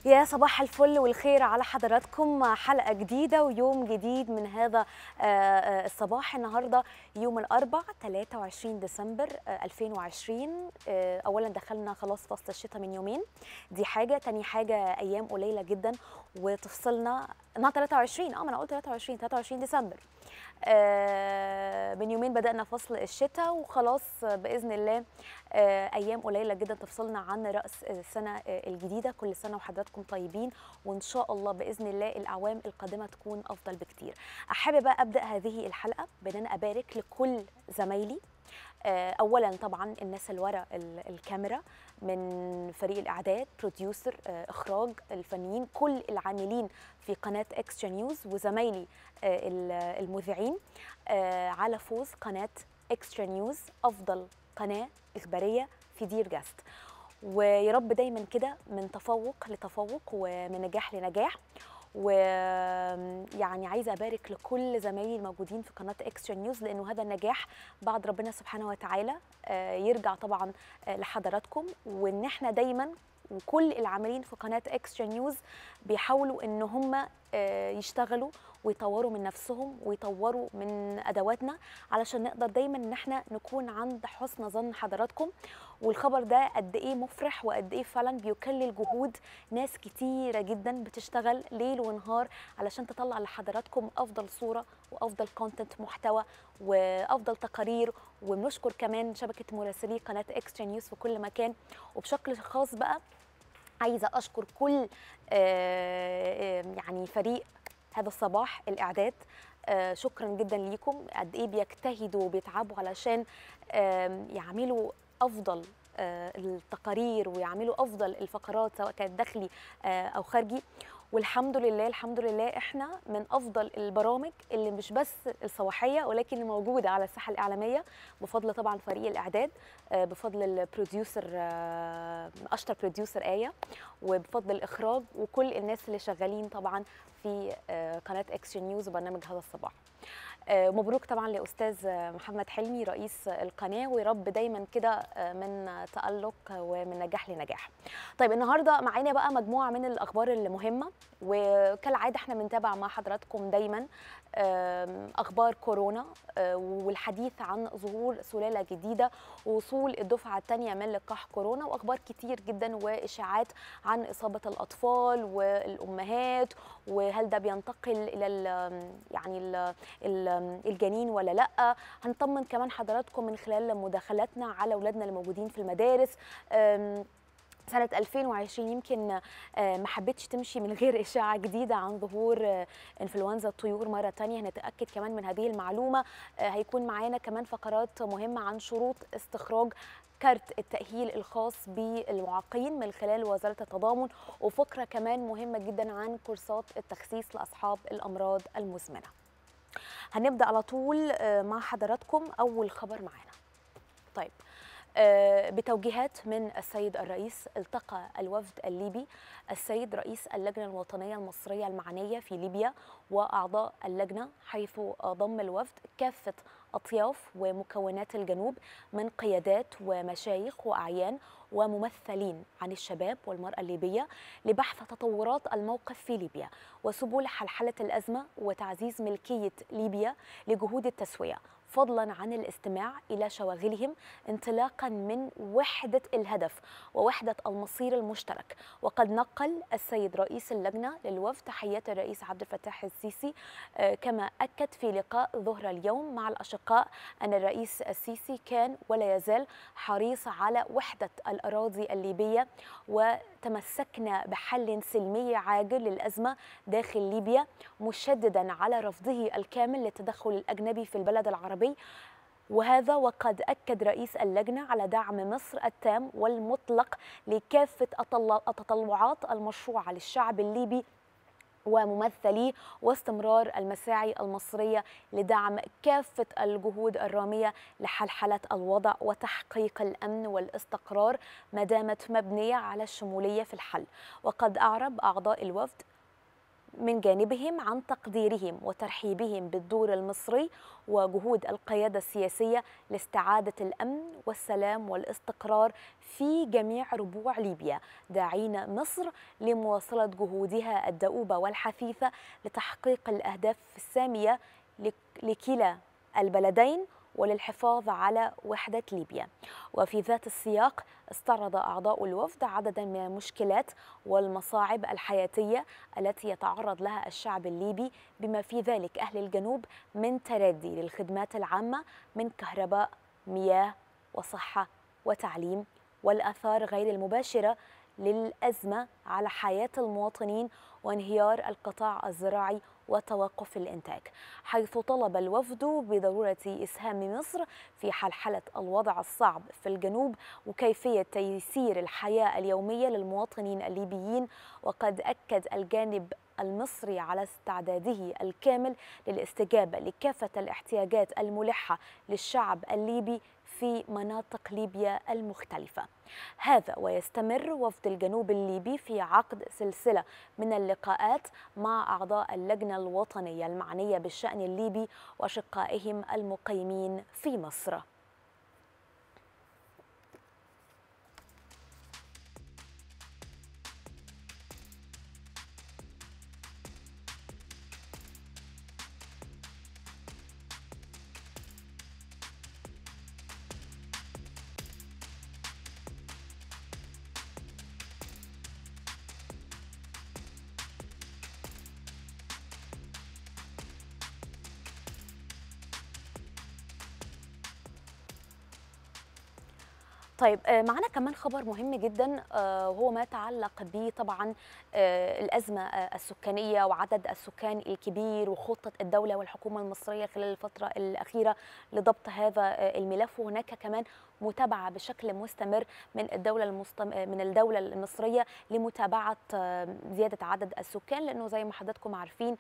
يا صباح الفل والخير على حضراتكم حلقة جديدة ويوم جديد من هذا آه، آه، الصباح النهاردة يوم الأربع 23 ديسمبر آه، 2020 آه، أولا دخلنا خلاص فصل الشتاء من يومين دي حاجة تاني حاجة أيام قليلة جدا وتفصلنا أنا 23 اه ما أنا قلت 23 23 ديسمبر آه، من يومين بدأنا فصل الشتاء وخلاص بإذن الله آه، أيام قليلة جدا تفصلنا عن رأس السنة آه، الجديدة كل سنة وحضراتكم طيبين وإن شاء الله بإذن الله الأعوام القادمة تكون أفضل بكتير أحب بقى أبدأ هذه الحلقة بأن أنا أبارك لكل زمايلي آه، اولا طبعا الناس اللي ورا ال- الكاميرا من فريق الاعداد بروديوسر آه، اخراج الفنيين كل العاملين في قناه اكسترا نيوز وزمايلي آه، ال- المذيعين آه، على فوز قناه اكسترا نيوز افضل قناه اخباريه في دير جاست ويا رب دايما كده من تفوق لتفوق ومن نجاح لنجاح ويعني عايزه ابارك لكل زمايلي الموجودين في قناه اكسترا نيوز لانه هذا النجاح بعد ربنا سبحانه وتعالى آه، يرجع طبعا آه، لحضراتكم وان احنا دايما وكل العاملين في قناه اكسترا نيوز بيحاولوا ان هم آه، يشتغلوا ويطوروا من نفسهم ويطوروا من ادواتنا علشان نقدر دايما ان احنا نكون عند حسن ظن حضراتكم والخبر ده قد ايه مفرح وقد ايه فعلا بيكلل جهود ناس كتيره جدا بتشتغل ليل ونهار علشان تطلع لحضراتكم افضل صوره وافضل كونتنت محتوى وافضل تقارير وبنشكر كمان شبكه مراسلي قناه اكسترا نيوز في كل مكان وبشكل خاص بقى عايزه اشكر كل آه، آه، يعني فريق هذا الصباح الاعداد آه، شكرا جدا ليكم قد ايه بيجتهدوا وبيتعبوا علشان آم، يعملوا افضل آه، التقارير ويعملوا افضل الفقرات سواء كانت داخلي آه، او خارجي والحمد لله الحمد لله احنا من افضل البرامج اللي مش بس الصباحيه ولكن اللي موجوده على الساحه الاعلاميه بفضل طبعا فريق الاعداد آه، بفضل البروديوسر آه، اشطر بروديوسر ايه وبفضل الاخراج وكل الناس اللي شغالين طبعا في آه، قناه اكسترا نيوز وبرنامج هذا الصباح آه، مبروك طبعا لاستاذ آه، محمد حلمي رئيس القناه ويا رب دايما كده آه، من تالق ومن نجاح لنجاح طيب النهارده معانا بقى مجموعه من الاخبار المهمه وكالعاده احنا بنتابع مع حضراتكم دايما آم، اخبار كورونا آه، والحديث عن ظهور سلاله جديده ووصول الدفعه الثانيه من لقاح كورونا واخبار كتير جدا واشاعات عن اصابه الاطفال والامهات وهل ده بينتقل الى ال- يعني ال- ال- الجنين ولا لا هنطمن كمان حضراتكم من خلال مداخلاتنا على اولادنا اللي موجودين في المدارس أم، سنة 2020 يمكن آه، ما حبتش تمشي من غير إشاعة جديدة عن ظهور آه، إنفلونزا الطيور مرة تانية هنتأكد كمان من هذه المعلومة آه، هيكون معانا كمان فقرات مهمة عن شروط استخراج كارت التأهيل الخاص بالمعاقين من خلال وزارة التضامن وفقرة كمان مهمة جدا عن كورسات التخسيس لأصحاب الأمراض المزمنة هنبدأ على طول آه، مع حضراتكم أول خبر معانا طيب آه، بتوجيهات من السيد الرئيس التقى الوفد الليبي السيد رئيس اللجنة الوطنية المصرية المعنية في ليبيا وأعضاء اللجنة حيث ضم الوفد كافة أطياف ومكونات الجنوب من قيادات ومشايخ وأعيان وممثلين عن الشباب والمرأة الليبية لبحث تطورات الموقف في ليبيا وسبل حلحلة الأزمة وتعزيز ملكية ليبيا لجهود التسوية فضلا عن الاستماع الى شواغلهم انطلاقا من وحده الهدف ووحده المصير المشترك وقد نقل السيد رئيس اللجنه للوفد تحيات الرئيس عبد الفتاح السيسي آه، كما اكد في لقاء ظهر اليوم مع الاشقاء ان الرئيس السيسي كان ولا يزال حريص على وحده الاراضي الليبيه وتمسكنا بحل سلمي عاجل للازمه داخل ليبيا مشددا على رفضه الكامل للتدخل الاجنبي في البلد العربي وهذا وقد أكد رئيس اللجنة على دعم مصر التام والمطلق لكافة التطل- التطلعات المشروعة للشعب الليبي وممثليه واستمرار المساعي المصرية لدعم كافة الجهود الرامية لحلحلة الوضع وتحقيق الأمن والاستقرار ما دامت مبنية على الشمولية في الحل وقد أعرب أعضاء الوفد من جانبهم عن تقديرهم وترحيبهم بالدور المصري وجهود القيادة السياسية لاستعادة الأمن والسلام والاستقرار في جميع ربوع ليبيا داعين مصر لمواصلة جهودها الدؤوبة والحثيثة لتحقيق الأهداف السامية لكلا البلدين وللحفاظ على وحدة ليبيا وفي ذات السياق استعرض أعضاء الوفد عددا من المشكلات والمصاعب الحياتية التي يتعرض لها الشعب الليبي بما في ذلك أهل الجنوب من تردي للخدمات العامة من كهرباء مياه وصحة وتعليم والآثار غير المباشرة للأزمة على حياة المواطنين وانهيار القطاع الزراعي وتوقف الإنتاج حيث طلب الوفد بضرورة إسهام مصر في حلحلة الوضع الصعب في الجنوب وكيفية تيسير الحياة اليومية للمواطنين الليبيين وقد أكد الجانب المصري على استعداده الكامل للاستجابة لكافة الاحتياجات الملحة للشعب الليبي في مناطق ليبيا المختلفة هذا ويستمر وفد الجنوب الليبي في عقد سلسلة من اللقاءات مع أعضاء اللجنة الوطنية المعنية بالشأن الليبي وشقائهم المقيمين في مصر طيب معنا كمان خبر مهم جدا وهو ما يتعلق به طبعا الازمه السكانيه وعدد السكان الكبير وخطه الدوله والحكومه المصريه خلال الفتره الاخيره لضبط هذا الملف وهناك كمان متابعه بشكل مستمر من الدوله المستم... من الدوله المصريه لمتابعه زياده عدد السكان لانه زي ما حضراتكم عارفين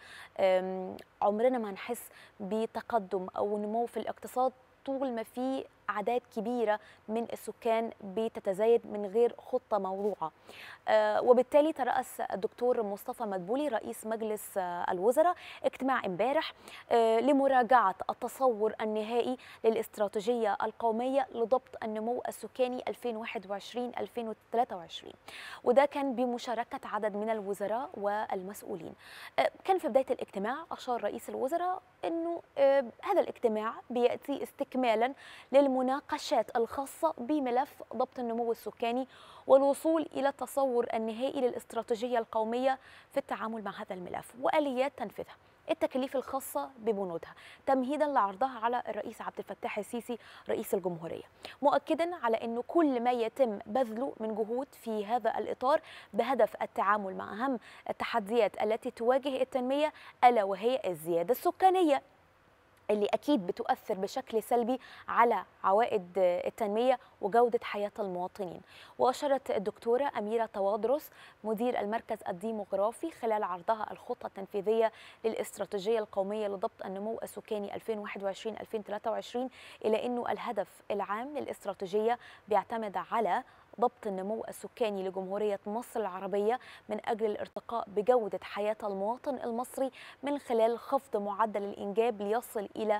عمرنا ما هنحس بتقدم او نمو في الاقتصاد طول ما في اعداد كبيره من السكان بتتزايد من غير خطه موضوعه آه وبالتالي تراس الدكتور مصطفى مدبولي رئيس مجلس آه الوزراء اجتماع امبارح آه لمراجعه التصور النهائي للاستراتيجيه القوميه لضبط النمو السكاني 2021 2023 وده كان بمشاركه عدد من الوزراء والمسؤولين كان في بدايه الاجتماع اشار رئيس الوزراء انه هذا الاجتماع بياتي استكمالا للم المناقشات الخاصة بملف ضبط النمو السكاني والوصول إلى التصور النهائي للاستراتيجية القومية في التعامل مع هذا الملف وآليات تنفيذها التكاليف الخاصة ببنودها تمهيدا لعرضها على الرئيس عبد الفتاح السيسي رئيس الجمهورية مؤكدا على أنه كل ما يتم بذله من جهود في هذا الإطار بهدف التعامل مع أهم التحديات التي تواجه التنمية ألا وهي الزيادة السكانية اللي اكيد بتؤثر بشكل سلبي على عوائد التنميه وجوده حياه المواطنين واشارت الدكتوره اميره توادرس مدير المركز الديموغرافي خلال عرضها الخطه التنفيذيه للاستراتيجيه القوميه لضبط النمو السكاني 2021 2023 الى انه الهدف العام للاستراتيجيه بيعتمد على ضبط النمو السكاني لجمهورية مصر العربية من أجل الارتقاء بجودة حياة المواطن المصري من خلال خفض معدل الإنجاب ليصل إلى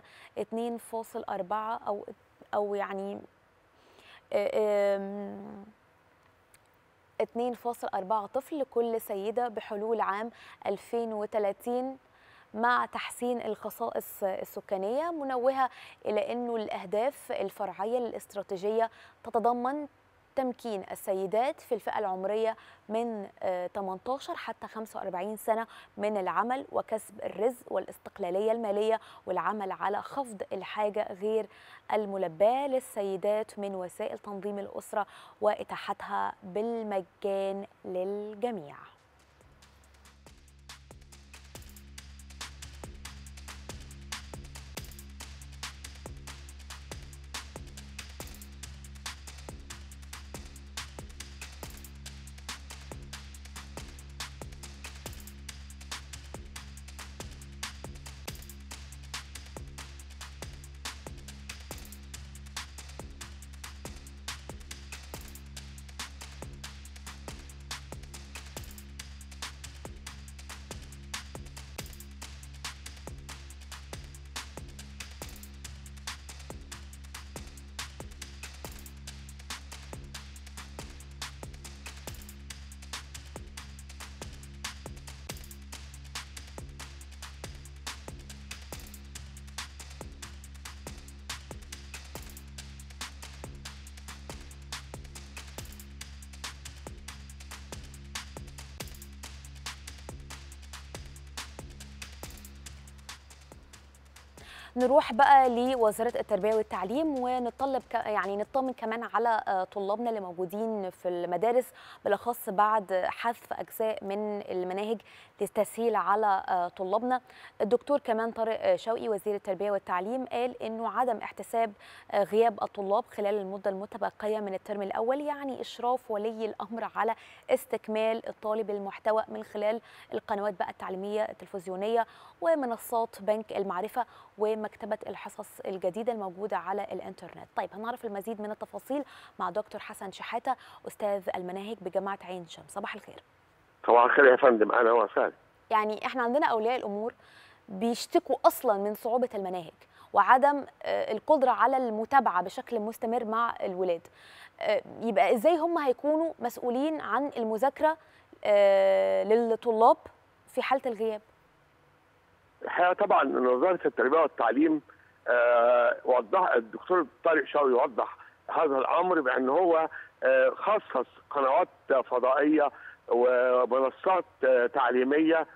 2.4 أو أو يعني 2.4 طفل لكل سيدة بحلول عام 2030 مع تحسين الخصائص السكانية منوهة إلى أنه الأهداف الفرعية للاستراتيجية تتضمن تمكين السيدات في الفئة العمرية من 18 حتى 45 سنة من العمل وكسب الرزق والاستقلالية المالية والعمل على خفض الحاجة غير الملباة للسيدات من وسائل تنظيم الأسرة وإتاحتها بالمجان للجميع نروح بقى لوزاره التربيه والتعليم ونطلب ك... يعني نطمن كمان على آه، طلابنا اللي موجودين في المدارس بالاخص بعد حذف اجزاء من المناهج للتسهيل على آه، طلابنا الدكتور كمان طارق آه، شوقي وزير التربيه والتعليم قال انه عدم احتساب آه، غياب الطلاب خلال المده المتبقيه من الترم الاول يعني اشراف ولي الامر على استكمال الطالب المحتوى من خلال القنوات بقى التعليميه التلفزيونيه ومنصات بنك المعرفه ومكتبه الحصص الجديده الموجوده على الانترنت. طيب هنعرف المزيد من التفاصيل مع دكتور حسن شحاته استاذ المناهج بجامعه عين شمس. صباح الخير. صباح الخير يا فندم اهلا وسهلا. يعني احنا عندنا اولياء الامور بيشتكوا اصلا من صعوبه المناهج وعدم آه، القدره على المتابعه بشكل مستمر مع الولاد. آه، يبقى ازاي هم هيكونوا مسؤولين عن المذاكره آه، للطلاب في حاله الغياب؟ الحقيقه طبعا إن وزاره التربيه والتعليم آه، وضح الدكتور طارق شوقي وضح هذا الامر بان هو آه، خصص قنوات فضائيه ومنصات آه، تعليميه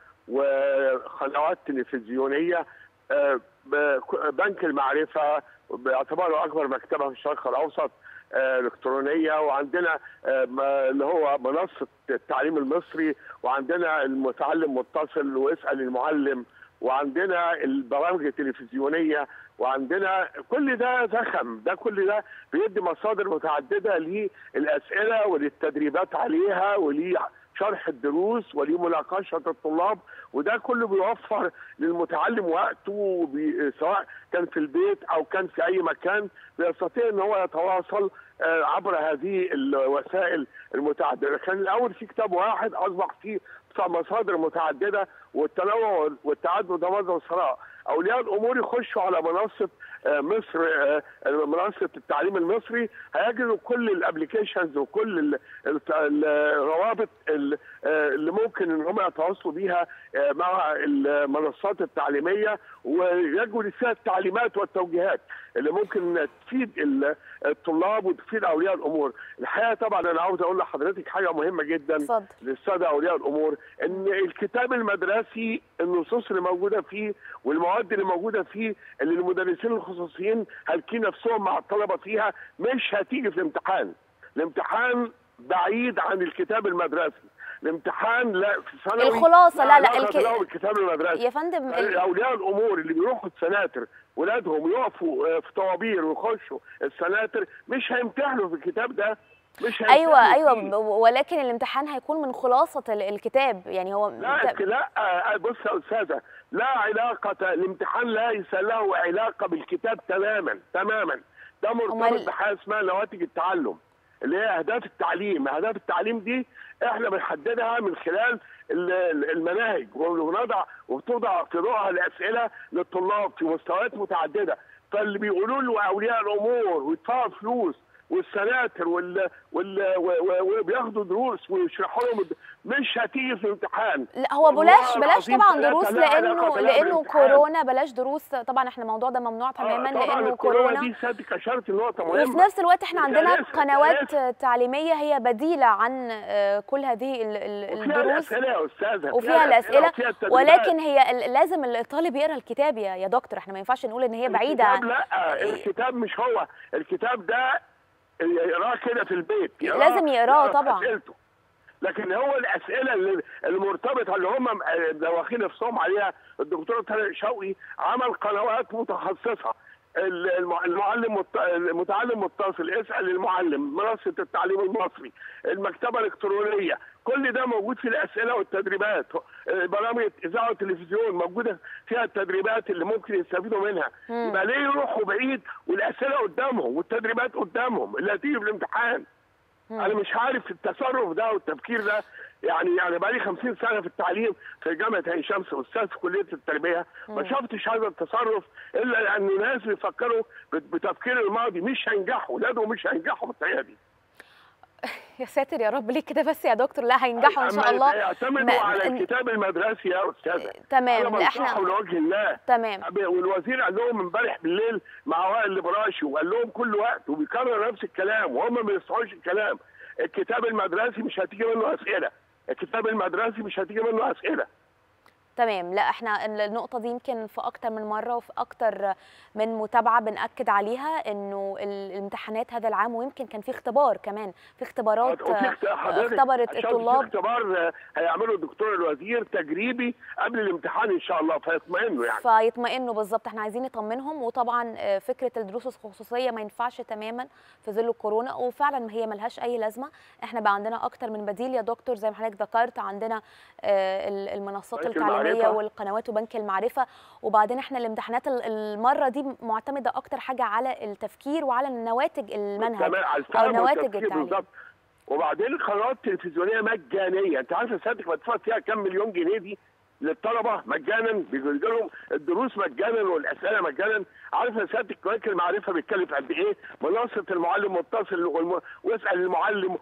وقنوات تلفزيونيه آه، بك- بنك المعرفه باعتباره اكبر مكتبه في الشرق الاوسط آه، الكترونيه وعندنا آه، ما- اللي هو منصه التعليم المصري وعندنا المتعلم متصل واسال المعلم وعندنا البرامج التلفزيونيه وعندنا كل ده زخم ده كل ده بيدي مصادر متعدده للاسئله وللتدريبات عليها ولشرح الدروس ولمناقشه الطلاب وده كله بيوفر للمتعلم وقته بي- سواء كان في البيت او كان في اي مكان بيستطيع ان هو يتواصل آه، عبر هذه الوسائل المتعدده كان الاول في كتاب واحد اصبح فيه مصادر متعدده والتنوع والتعدد ده مصدر ثراء اولياء الامور يخشوا على منصه آه، مصر آه، منصه التعليم المصري هيجدوا كل الابلكيشنز وكل ال- ال- الروابط ال- آه، اللي ممكن ان هم يتواصلوا بيها آه، مع المنصات التعليميه ويجدوا فيها التعليمات والتوجيهات اللي ممكن تفيد ال- الطلاب وتفيد اولياء الامور الحقيقه طبعا انا عاوز اقول لحضرتك حاجه مهمه جدا اتفضل. للساده اولياء الامور ان الكتاب المدرسي النصوص اللي موجوده فيه والمواد اللي موجوده فيه اللي المدرسين الخصوصيين هالكين نفسهم مع الطلبه فيها مش هتيجي في الامتحان الامتحان بعيد عن الكتاب المدرسي الامتحان لا في ثانوي الخلاصة، لا، لا، علاقة الك- له بالكتاب المدرسي يا فندم ال- اولياء الامور اللي بيروحوا السناتر ولادهم يقفوا آه، في طوابير ويخشوا السناتر مش هيمتحنوا في الكتاب ده مش هيمتحنوا ايوه ايوه فيه. ب- ولكن الامتحان هيكون من خلاصه ال- الكتاب يعني هو لا لا آه، بص يا استاذه لا علاقه الامتحان ليس له علاقه بالكتاب تماما تماما ده مرتبط أمال- بحاجه اسمها نواتج التعلم اللي هي اهداف التعليم اهداف التعليم دي احنا بنحددها من خلال ال- ال- المناهج وبنضع وبتوضع في ضوءها الاسئله للطلاب في مستويات متعدده فاللي بيقولوا له اولياء الامور ويدفعوا فلوس والسناتر وال وال و- و- وبياخدوا دروس ويشرحوا لهم الد- مش هتيجي في الامتحان لا هو والله بلاش بلاش العظيم طبعا ثلاثة دروس لا علاقة لانه لها لانه بالامتحان. كورونا بلاش دروس طبعا احنا الموضوع ده ممنوع تماما آه، طبعا لانه الكورونا كورونا دي سيادتك اشرت نقطه مهمه وفي نفس الوقت احنا عندنا لسه- قنوات لسه. تعليميه هي بديله عن آه، كل هذه ال- ال- وفيها الدروس الاسئله يا استاذه وفيها الاسئله وفيها التدريبات. ولكن هي ال- لازم الطالب يقرا الكتاب يا يا دكتور احنا ما ينفعش نقول ان هي بعيده الكتاب عن لا الكتاب مش هو الكتاب ده يقراه كده في البيت يقراه- لازم يقراه يقرا طبعا. أسئلته. لكن هو الاسئله اللي- المرتبطه اللي هم واخدين نفسهم عليها الدكتور طارق شوقي عمل قنوات متخصصه ال- الم- المعلم مت- المتعلم متصل اسال المعلم منصه التعليم المصري المكتبه الالكترونيه كل ده موجود في الاسئله والتدريبات برامج اذاعه وتلفزيون موجوده فيها التدريبات اللي ممكن يستفيدوا منها يبقى ليه يروحوا بعيد والاسئله قدامهم والتدريبات قدامهم اللي هتيجي في الامتحان انا مش عارف التصرف ده والتفكير ده يعني يعني بقالي 50 سنه في التعليم في جامعه عين شمس استاذ في كليه التربيه ما شفتش هذا التصرف الا لان ناس بيفكروا بت- بتفكير الماضي مش هينجحوا ولادهم مش هينجحوا بالطريقه دي يا ساتر يا رب ليه كده بس يا دكتور لا هينجحوا ان شاء أما الله يعتمدوا ما- على إن- الكتاب المدرسي يا استاذه تمام، انا لا، إحنا- بنصحهم لوجه الله تمام والوزير قال لهم امبارح بالليل مع وائل البراشي وقال لهم كل وقت وبيكرر نفس الكلام وهم ما بيسمعوش الكلام الكتاب المدرسي مش هتيجي منه اسئله الكتاب المدرسي مش هتيجي منه اسئله تمام لا احنا النقطه دي يمكن في اكتر من مره وفي اكتر من متابعه بناكد عليها انه الامتحانات هذا العام ويمكن كان في اختبار كمان في اختبارات اختبرت الطلاب اختبار هيعمله الدكتور الوزير تجريبي قبل الامتحان ان شاء الله فيطمئنوا يعني فيطمئنوا بالظبط احنا عايزين نطمنهم وطبعا فكره الدروس الخصوصيه ما ينفعش تماما في ظل الكورونا وفعلا هي ملهاش اي لازمه احنا بقى عندنا اكتر من بديل يا دكتور زي ما حضرتك ذكرت عندنا المنصات التعليميه العالميه والقنوات وبنك المعرفه وبعدين احنا الامتحانات المره دي معتمده اكتر حاجه على التفكير وعلى نواتج المنهج او نواتج التعليم بالظبط وبعدين القنوات التلفزيونيه مجانيه انت عارفه سيادتك بدفع فيها كام مليون جنيه دي للطلبه مجانا بيجي لهم الدروس مجانا والاسئله مجانا عارفه سيادتك بنك المعرفه بيتكلف قد ايه؟ منصه المعلم متصل والم... واسال المعلم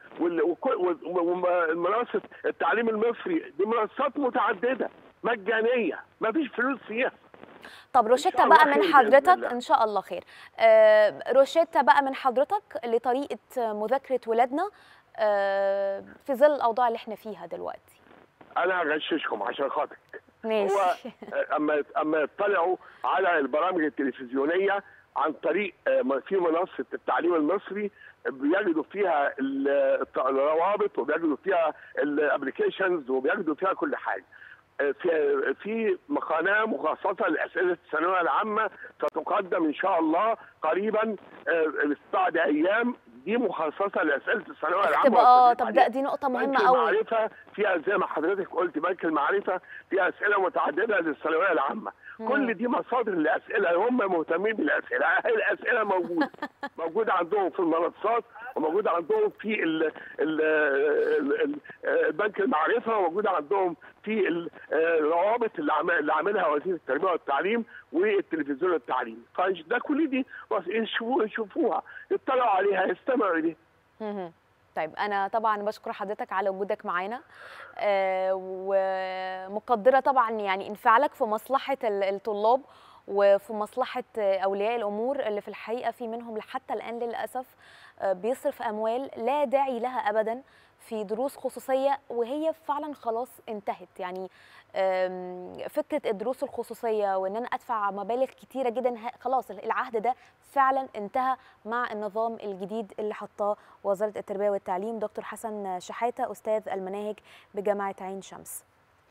ومنصه التعليم المصري دي منصات متعدده مجانيه ما فيش فلوس فيها طب روشيتا بقى من حضرتك ان شاء الله خير آه روشيتا بقى من حضرتك لطريقه مذاكره ولادنا آه في ظل الاوضاع اللي احنا فيها دلوقتي انا هغششكم عشان خاطرك ماشي هو اما اما يطلعوا على البرامج التلفزيونيه عن طريق في منصه التعليم المصري بيجدوا فيها الروابط وبيجدوا فيها الابلكيشنز وبيجدوا فيها كل حاجه في في قناه مخصصه لاسئله الثانويه العامه ستقدم ان شاء الله قريبا بعد ايام دي مخصصه لاسئله الثانويه العامه اه طب ده دي نقطه مهمه قوي المعرفه فيها زي ما حضرتك قلت بنك المعرفه فيها اسئله متعدده للثانويه العامه كل دي مصادر الاسئله هم مهتمين بالاسئله الاسئله موجوده موجوده عندهم في المنصات وموجوده عندهم في ال ال ال بنك المعرفه وموجوده عندهم في الروابط اللي اللي عاملها وزير التربيه والتعليم والتلفزيون التعليمي فده كل دي يشوفوها يطلعوا عليها يستمعوا اليها طيب انا طبعا بشكر حضرتك على وجودك معانا آه ومقدره طبعا يعني انفعالك في مصلحه الطلاب وفي مصلحه اولياء الامور اللي في الحقيقه في منهم حتى الان للاسف بيصرف اموال لا داعي لها ابدا في دروس خصوصيه وهي فعلا خلاص انتهت يعني فكره الدروس الخصوصيه وان انا ادفع مبالغ كتيره جدا خلاص العهد ده فعلا انتهى مع النظام الجديد اللي حطاه وزاره التربيه والتعليم دكتور حسن شحاته استاذ المناهج بجامعه عين شمس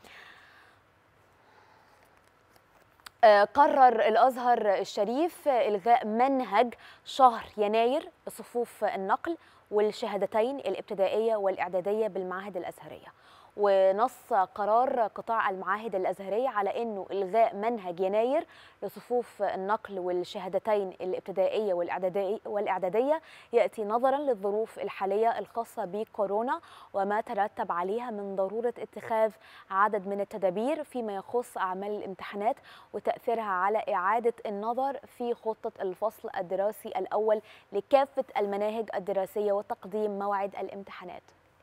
قرر الازهر الشريف الغاء منهج شهر يناير لصفوف النقل والشهادتين الابتدائيه والاعداديه بالمعاهد الازهريه ونص قرار قطاع المعاهد الازهريه على انه الغاء منهج يناير لصفوف النقل والشهادتين الابتدائيه والاعداديه والاعداديه ياتي نظرا للظروف الحاليه الخاصه بكورونا وما ترتب عليها من ضروره اتخاذ عدد من التدابير فيما يخص اعمال الامتحانات وتاثيرها على اعاده النظر في خطه الفصل الدراسي الاول لكافه المناهج الدراسيه وتقديم موعد الامتحانات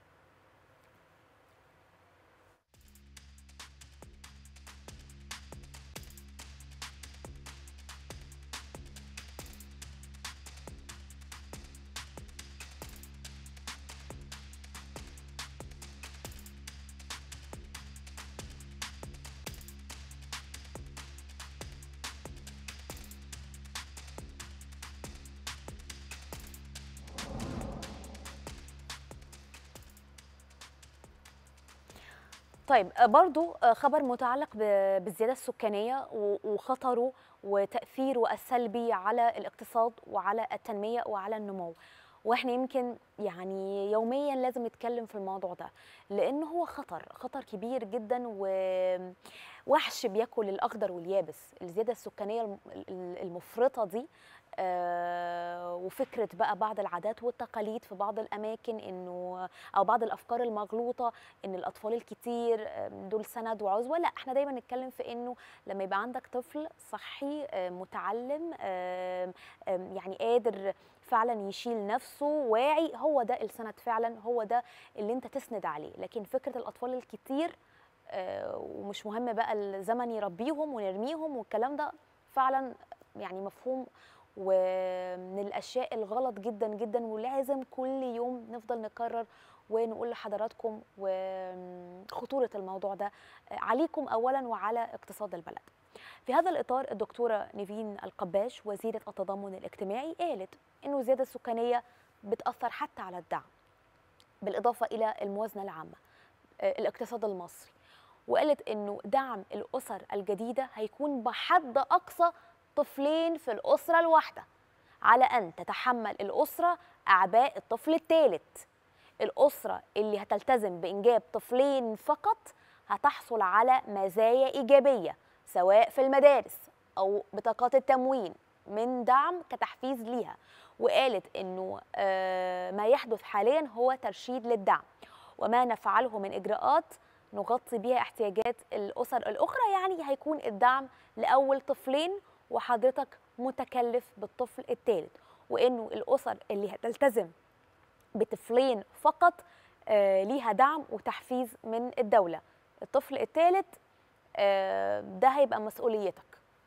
طيب برضو خبر متعلق بالزيادة السكانية وخطره وتأثيره السلبي على الاقتصاد وعلى التنمية وعلى النمو واحنا يمكن يعني يوميا لازم نتكلم في الموضوع ده لان هو خطر خطر كبير جدا ووحش بياكل الاخضر واليابس الزياده السكانيه المفرطه دي آه وفكره بقى بعض العادات والتقاليد في بعض الاماكن انه او بعض الافكار المغلوطه ان الاطفال الكتير دول سند وعزوه لا احنا دايما نتكلم في انه لما يبقى عندك طفل صحي آه متعلم آه يعني قادر فعلا يشيل نفسه واعي هو ده السند فعلا هو ده اللي انت تسند عليه لكن فكره الاطفال الكتير ومش مهم بقى الزمن يربيهم ونرميهم والكلام ده فعلا يعني مفهوم ومن الاشياء الغلط جدا جدا ولازم كل يوم نفضل نكرر ونقول لحضراتكم وخطوره الموضوع ده عليكم اولا وعلى اقتصاد البلد. في هذا الاطار الدكتوره نيفين القباش وزيره التضامن الاجتماعي قالت انه الزياده السكانيه بتاثر حتى على الدعم بالاضافه الى الموازنه العامه الاقتصاد المصري وقالت انه دعم الاسر الجديده هيكون بحد اقصى طفلين في الاسره الواحده على ان تتحمل الاسره اعباء الطفل الثالث الاسره اللي هتلتزم بانجاب طفلين فقط هتحصل على مزايا ايجابيه سواء في المدارس او بطاقات التموين من دعم كتحفيز ليها وقالت انه ما يحدث حاليا هو ترشيد للدعم وما نفعله من اجراءات نغطي بها احتياجات الاسر الاخرى يعني هيكون الدعم لاول طفلين وحضرتك متكلف بالطفل الثالث وانه الاسر اللي هتلتزم بطفلين فقط آه ليها دعم وتحفيز من الدوله الطفل الثالث آه ده هيبقى مسؤوليتك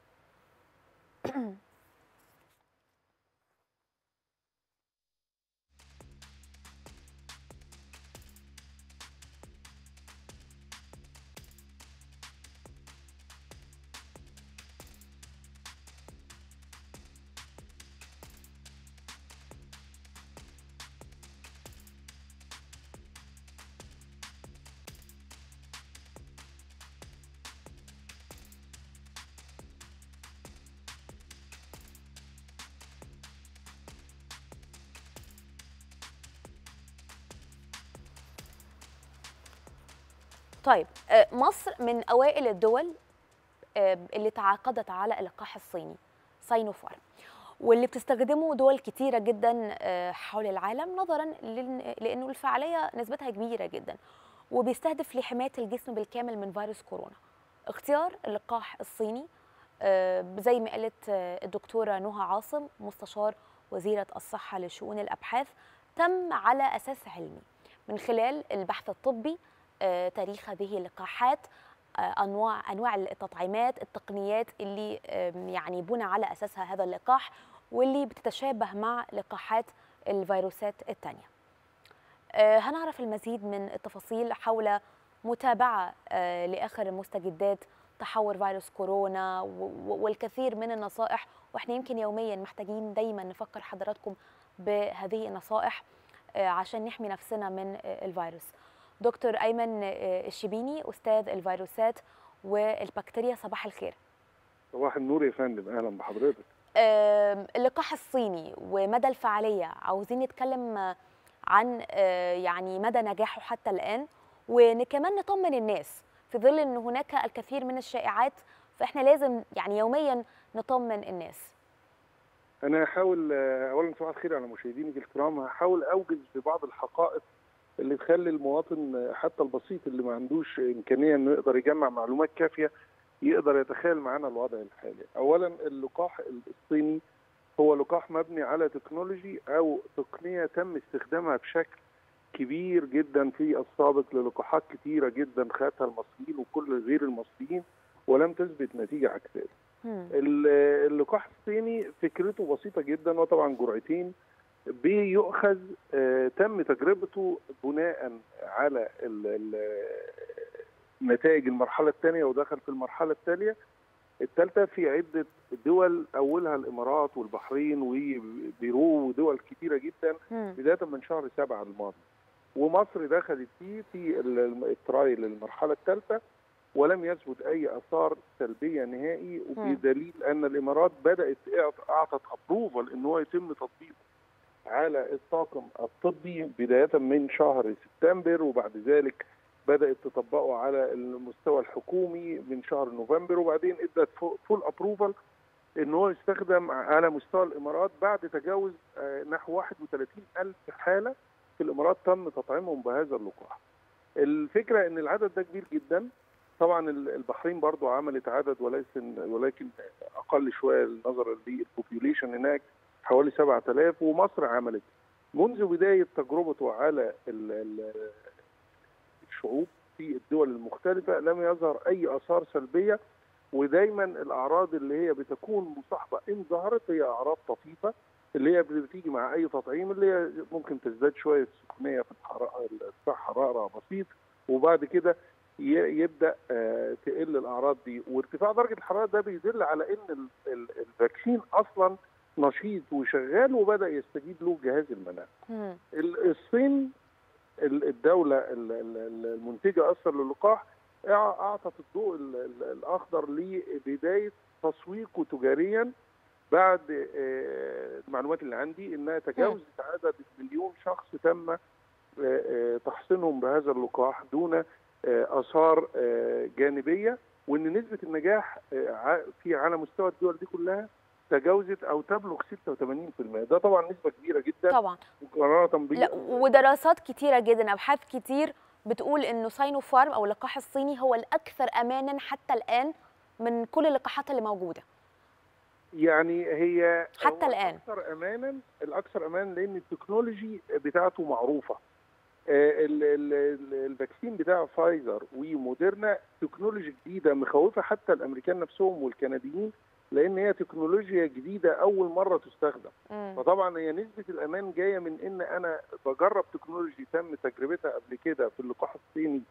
طيب مصر من اوائل الدول اللي تعاقدت على اللقاح الصيني ساينوفارم واللي بتستخدمه دول كتيرة جدا حول العالم نظرا لأنه الفعالية نسبتها كبيرة جدا وبيستهدف لحماية الجسم بالكامل من فيروس كورونا اختيار اللقاح الصيني زي ما قالت الدكتورة نهى عاصم مستشار وزيرة الصحة لشؤون الأبحاث تم على أساس علمي من خلال البحث الطبي تاريخ هذه اللقاحات انواع انواع التطعيمات التقنيات اللي يعني بنى على اساسها هذا اللقاح واللي بتتشابه مع لقاحات الفيروسات الثانيه هنعرف المزيد من التفاصيل حول متابعه لاخر مستجدات تحور فيروس كورونا والكثير من النصائح واحنا يمكن يوميا محتاجين دايما نفكر حضراتكم بهذه النصائح عشان نحمي نفسنا من الفيروس دكتور ايمن الشبيني استاذ الفيروسات والبكتيريا صباح الخير صباح النور يا فندم اهلا بحضرتك اللقاح الصيني ومدى الفعاليه عاوزين نتكلم عن يعني مدى نجاحه حتى الان وكمان نطمن الناس في ظل ان هناك الكثير من الشائعات فاحنا لازم يعني يوميا نطمن الناس انا هحاول اولا صباح الخير على مشاهدينك الكرام هحاول اوجز في بعض الحقائق اللي تخلي المواطن حتى البسيط اللي ما عندوش امكانيه انه يقدر يجمع معلومات كافيه يقدر يتخيل معانا الوضع الحالي. اولا اللقاح الصيني هو لقاح مبني على تكنولوجي او تقنيه تم استخدامها بشكل كبير جدا في السابق للقاحات كثيره جدا خدها المصريين وكل غير المصريين ولم تثبت نتيجه عكس ذلك. اللقاح الصيني فكرته بسيطه جدا وطبعا جرعتين بيؤخذ آه تم تجربته بناء على نتائج المرحلة الثانية ودخل في المرحلة الثانية الثالثة في عدة دول أولها الإمارات والبحرين وبيرو ودول كثيرة جدا بداية من شهر سبعة الماضي ومصر دخلت فيه في الترايل المرحلة الثالثة ولم يثبت أي آثار سلبية نهائي وبدليل أن الإمارات بدأت أعطت أبروفال إن هو يتم تطبيقه على الطاقم الطبي بداية من شهر سبتمبر وبعد ذلك بدأت تطبقه على المستوى الحكومي من شهر نوفمبر وبعدين ادت فول ابروفال ان هو يستخدم على مستوى الامارات بعد تجاوز نحو 31 الف حاله في الامارات تم تطعيمهم بهذا اللقاح. الفكره ان العدد ده كبير جدا طبعا البحرين برضو عملت عدد وليس ولكن اقل شويه نظرا للبوبيوليشن هناك حوالي 7000 ومصر عملت منذ بدايه تجربته على الشعوب في الدول المختلفه لم يظهر اي اثار سلبيه ودايما الاعراض اللي هي بتكون مصاحبه ان ظهرت هي اعراض طفيفه اللي هي بتيجي مع اي تطعيم اللي هي ممكن تزداد شويه سخونيه في الحراره ارتفاع حراره بسيط وبعد كده يبدا تقل الاعراض دي وارتفاع درجه الحراره ده بيدل على ان الفاكسين اصلا نشيط وشغال وبدا يستجيب له جهاز المناعه. الصين الدوله المنتجه اصلا للقاح اعطت الضوء الاخضر لبدايه تسويقه تجاريا بعد المعلومات اللي عندي انها تجاوزت عدد مليون شخص تم تحصينهم بهذا اللقاح دون اثار جانبيه وان نسبه النجاح في على مستوى الدول دي كلها تجاوزت او تبلغ 86% ده طبعا نسبه كبيره جدا طبعا مقارنه ب لا ودراسات كتيره جدا ابحاث كتير بتقول انه ساينو فارم او اللقاح الصيني هو الاكثر امانا حتى الان من كل اللقاحات اللي موجوده يعني هي حتى الان الاكثر امانا الاكثر امانا لان التكنولوجي بتاعته معروفه الفاكسين بتاع فايزر وموديرنا تكنولوجي جديده مخوفه حتى الامريكان نفسهم والكنديين لان هي تكنولوجيا جديده اول مره تستخدم مم. فطبعا هي نسبه الامان جايه من ان انا بجرب تكنولوجي تم تجربتها قبل كده في اللقاح الصيني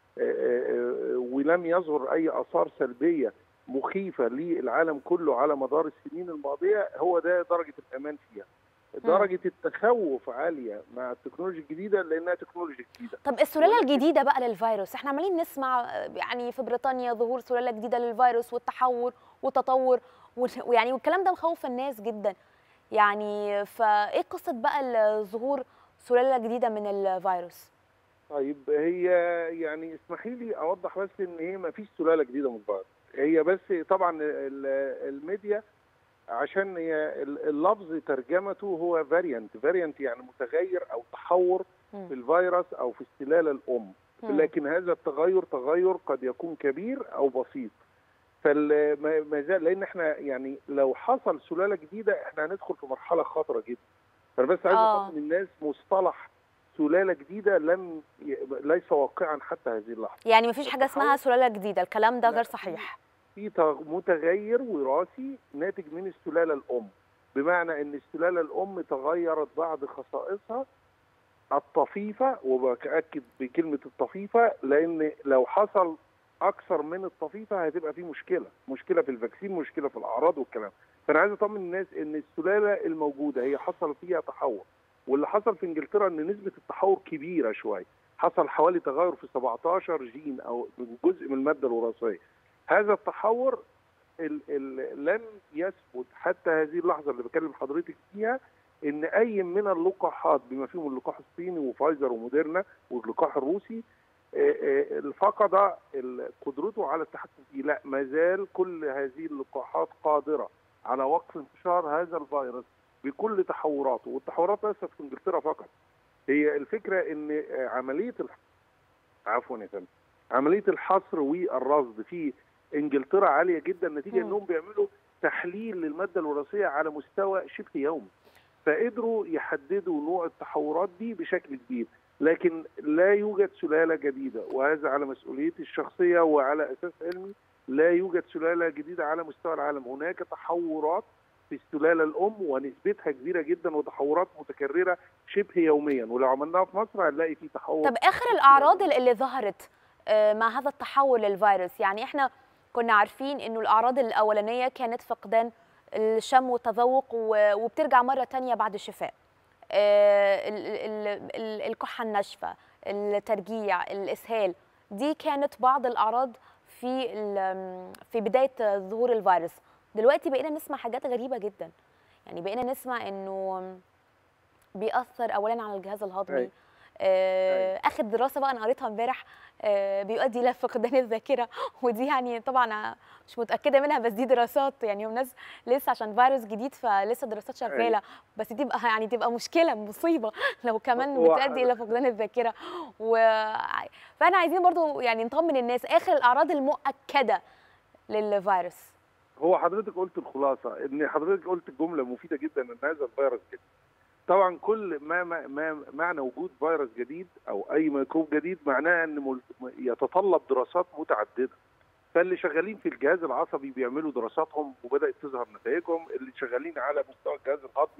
ولم يظهر اي اثار سلبيه مخيفه للعالم كله على مدار السنين الماضيه هو ده درجه الامان فيها درجه التخوف عاليه مع التكنولوجيا الجديده لانها تكنولوجيا جديده طب السلاله الجديده بقى للفيروس احنا عمالين نسمع يعني في بريطانيا ظهور سلاله جديده للفيروس والتحور والتطور ويعني والكلام ده مخوف الناس جدا يعني فايه قصه بقى ظهور سلاله جديده من الفيروس طيب هي يعني اسمحي لي اوضح بس ان هي ما فيش سلاله جديده من الفيروس هي بس طبعا الميديا عشان هي اللفظ ترجمته هو فاريانت فاريانت يعني متغير او تحور م. في الفيروس او في السلاله الام م. لكن هذا التغير تغير قد يكون كبير او بسيط فما زال لان احنا يعني لو حصل سلاله جديده احنا هندخل في مرحله خطره جدا فانا بس عايز آه. اطمن الناس مصطلح سلاله جديده لم ي... ليس واقعا حتى هذه اللحظه يعني مفيش حاجه التحول- اسمها سلاله جديده الكلام ده لا، غير في- صحيح في تغ- متغير وراثي ناتج من السلاله الام بمعنى ان السلاله الام تغيرت بعض خصائصها الطفيفه وباكد بكلمه الطفيفه لان لو حصل اكثر من الطفيفه هتبقى في مشكله مشكله في الفاكسين مشكله في الاعراض والكلام فانا عايز اطمن الناس ان السلاله الموجوده هي حصل فيها تحور واللي حصل في انجلترا ان نسبه التحور كبيره شويه حصل حوالي تغير في 17 جين او جزء من الماده الوراثيه هذا التحور ال ال لم يثبت حتى هذه اللحظه اللي بكلم حضرتك فيها ان اي من اللقاحات بما فيهم اللقاح الصيني وفايزر وموديرنا واللقاح الروسي آه، آه، فقد ال- قدرته على التحكم فيه لا ما زال كل هذه اللقاحات قادره على وقف انتشار هذا الفيروس بكل تحوراته والتحورات ليست في انجلترا فقط هي الفكره ان آه، عمليه الح... عفوا يا فندم عمليه الحصر والرصد في انجلترا عاليه جدا نتيجه مم. انهم بيعملوا تحليل للماده الوراثيه على مستوى شبه يومي فقدروا يحددوا نوع التحورات دي بشكل كبير لكن لا يوجد سلاله جديده وهذا على مسؤوليتي الشخصيه وعلى اساس علمي لا يوجد سلاله جديده على مستوى العالم هناك تحورات في السلاله الام ونسبتها كبيره جدا وتحورات متكرره شبه يوميا ولو عملناها في مصر هنلاقي في تحور طب اخر الاعراض اللي اللي ظهرت آه، مع هذا التحول للفيروس يعني احنا كنا عارفين انه الاعراض الاولانيه كانت فقدان الشم والتذوق و- وبترجع مره تانية بعد الشفاء آه، ال- ال- ال- الكحه الناشفه الترجيع الاسهال دي كانت بعض الاعراض في ال- في بدايه ظهور الفيروس دلوقتي بقينا نسمع حاجات غريبه جدا يعني بقينا نسمع انه بيأثر اولا على الجهاز الهضمي أيوة. آه، اخر دراسه بقى انا قريتها امبارح آه، بيؤدي الى فقدان الذاكره ودي يعني طبعا مش متاكده منها بس دي دراسات يعني والناس لسه عشان فيروس جديد فلسه دراسات شغاله بس تبقى يعني تبقى مشكله مصيبه لو كمان هو بتؤدي الى فقدان الذاكره و... فاحنا عايزين برضو يعني نطمن الناس اخر الاعراض المؤكده للفيروس هو حضرتك قلت الخلاصه ان حضرتك قلت جمله مفيده جدا ان هذا الفيروس جديد طبعا كل ما, ما, ما معنى وجود فيروس جديد او اي ميكروب جديد معناه ان مل- يتطلب دراسات متعدده فاللي شغالين في الجهاز العصبي بيعملوا دراساتهم وبدات تظهر نتائجهم اللي شغالين على مستوى الجهاز الهضمي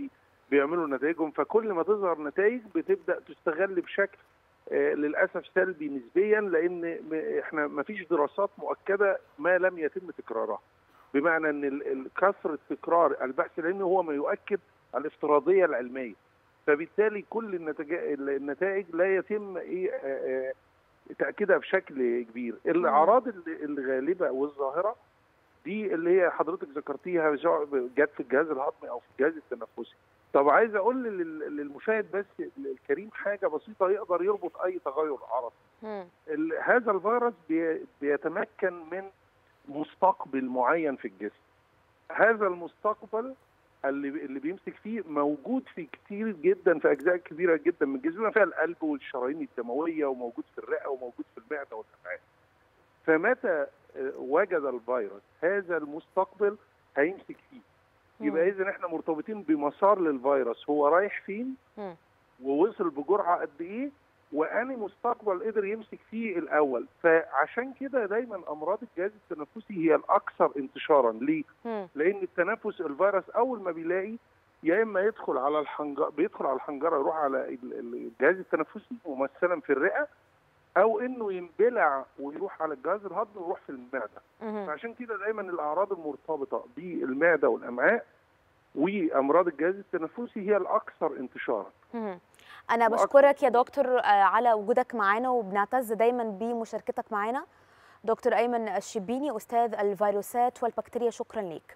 بيعملوا نتائجهم فكل ما تظهر نتائج بتبدا تستغل بشكل آه، للاسف سلبي نسبيا لان م- احنا ما فيش دراسات مؤكده ما لم يتم تكرارها بمعنى ان ال- ال- كثره تكرار البحث العلمي هو ما يؤكد الافتراضيه العلميه فبالتالي كل النتائج النتائج لا يتم ايه آه، آه، تاكيدها بشكل كبير الاعراض ال- الغالبه والظاهره دي اللي هي حضرتك ذكرتيها سواء جت في الجهاز الهضمي او في الجهاز التنفسي طب عايز اقول لل- للمشاهد بس الكريم حاجه بسيطه يقدر يربط اي تغير عرضي مم. ال- هذا الفيروس بي- بيتمكن من مستقبل معين في الجسم هذا المستقبل اللي اللي بيمسك فيه موجود في كتير جدا في اجزاء كبيره جدا من جسمنا فيها القلب والشرايين الدمويه وموجود في الرئه وموجود في المعده والامعاء فمتى آه، وجد الفيروس هذا المستقبل هيمسك فيه يبقى اذا احنا مرتبطين بمسار للفيروس هو رايح فين مم. ووصل بجرعه قد ايه واني مستقبل قدر يمسك فيه الاول فعشان كده دايما امراض الجهاز التنفسي هي الاكثر انتشارا ليه مم. لان التنفس الفيروس اول ما بيلاقي يا اما يدخل على الحنجره بيدخل على الحنجره يروح على ال- ال- الجهاز التنفسي ممثلا في الرئه او انه ينبلع ويروح على الجهاز الهضمي ويروح في المعده مم. فعشان كده دايما الاعراض المرتبطه بالمعده والامعاء وامراض الجهاز التنفسي هي الاكثر انتشارا مم. أنا وأكثر- بشكرك يا دكتور آه، على وجودك معانا وبنعتز دايما بمشاركتك معانا دكتور أيمن الشبيني أستاذ الفيروسات والبكتيريا شكرا ليك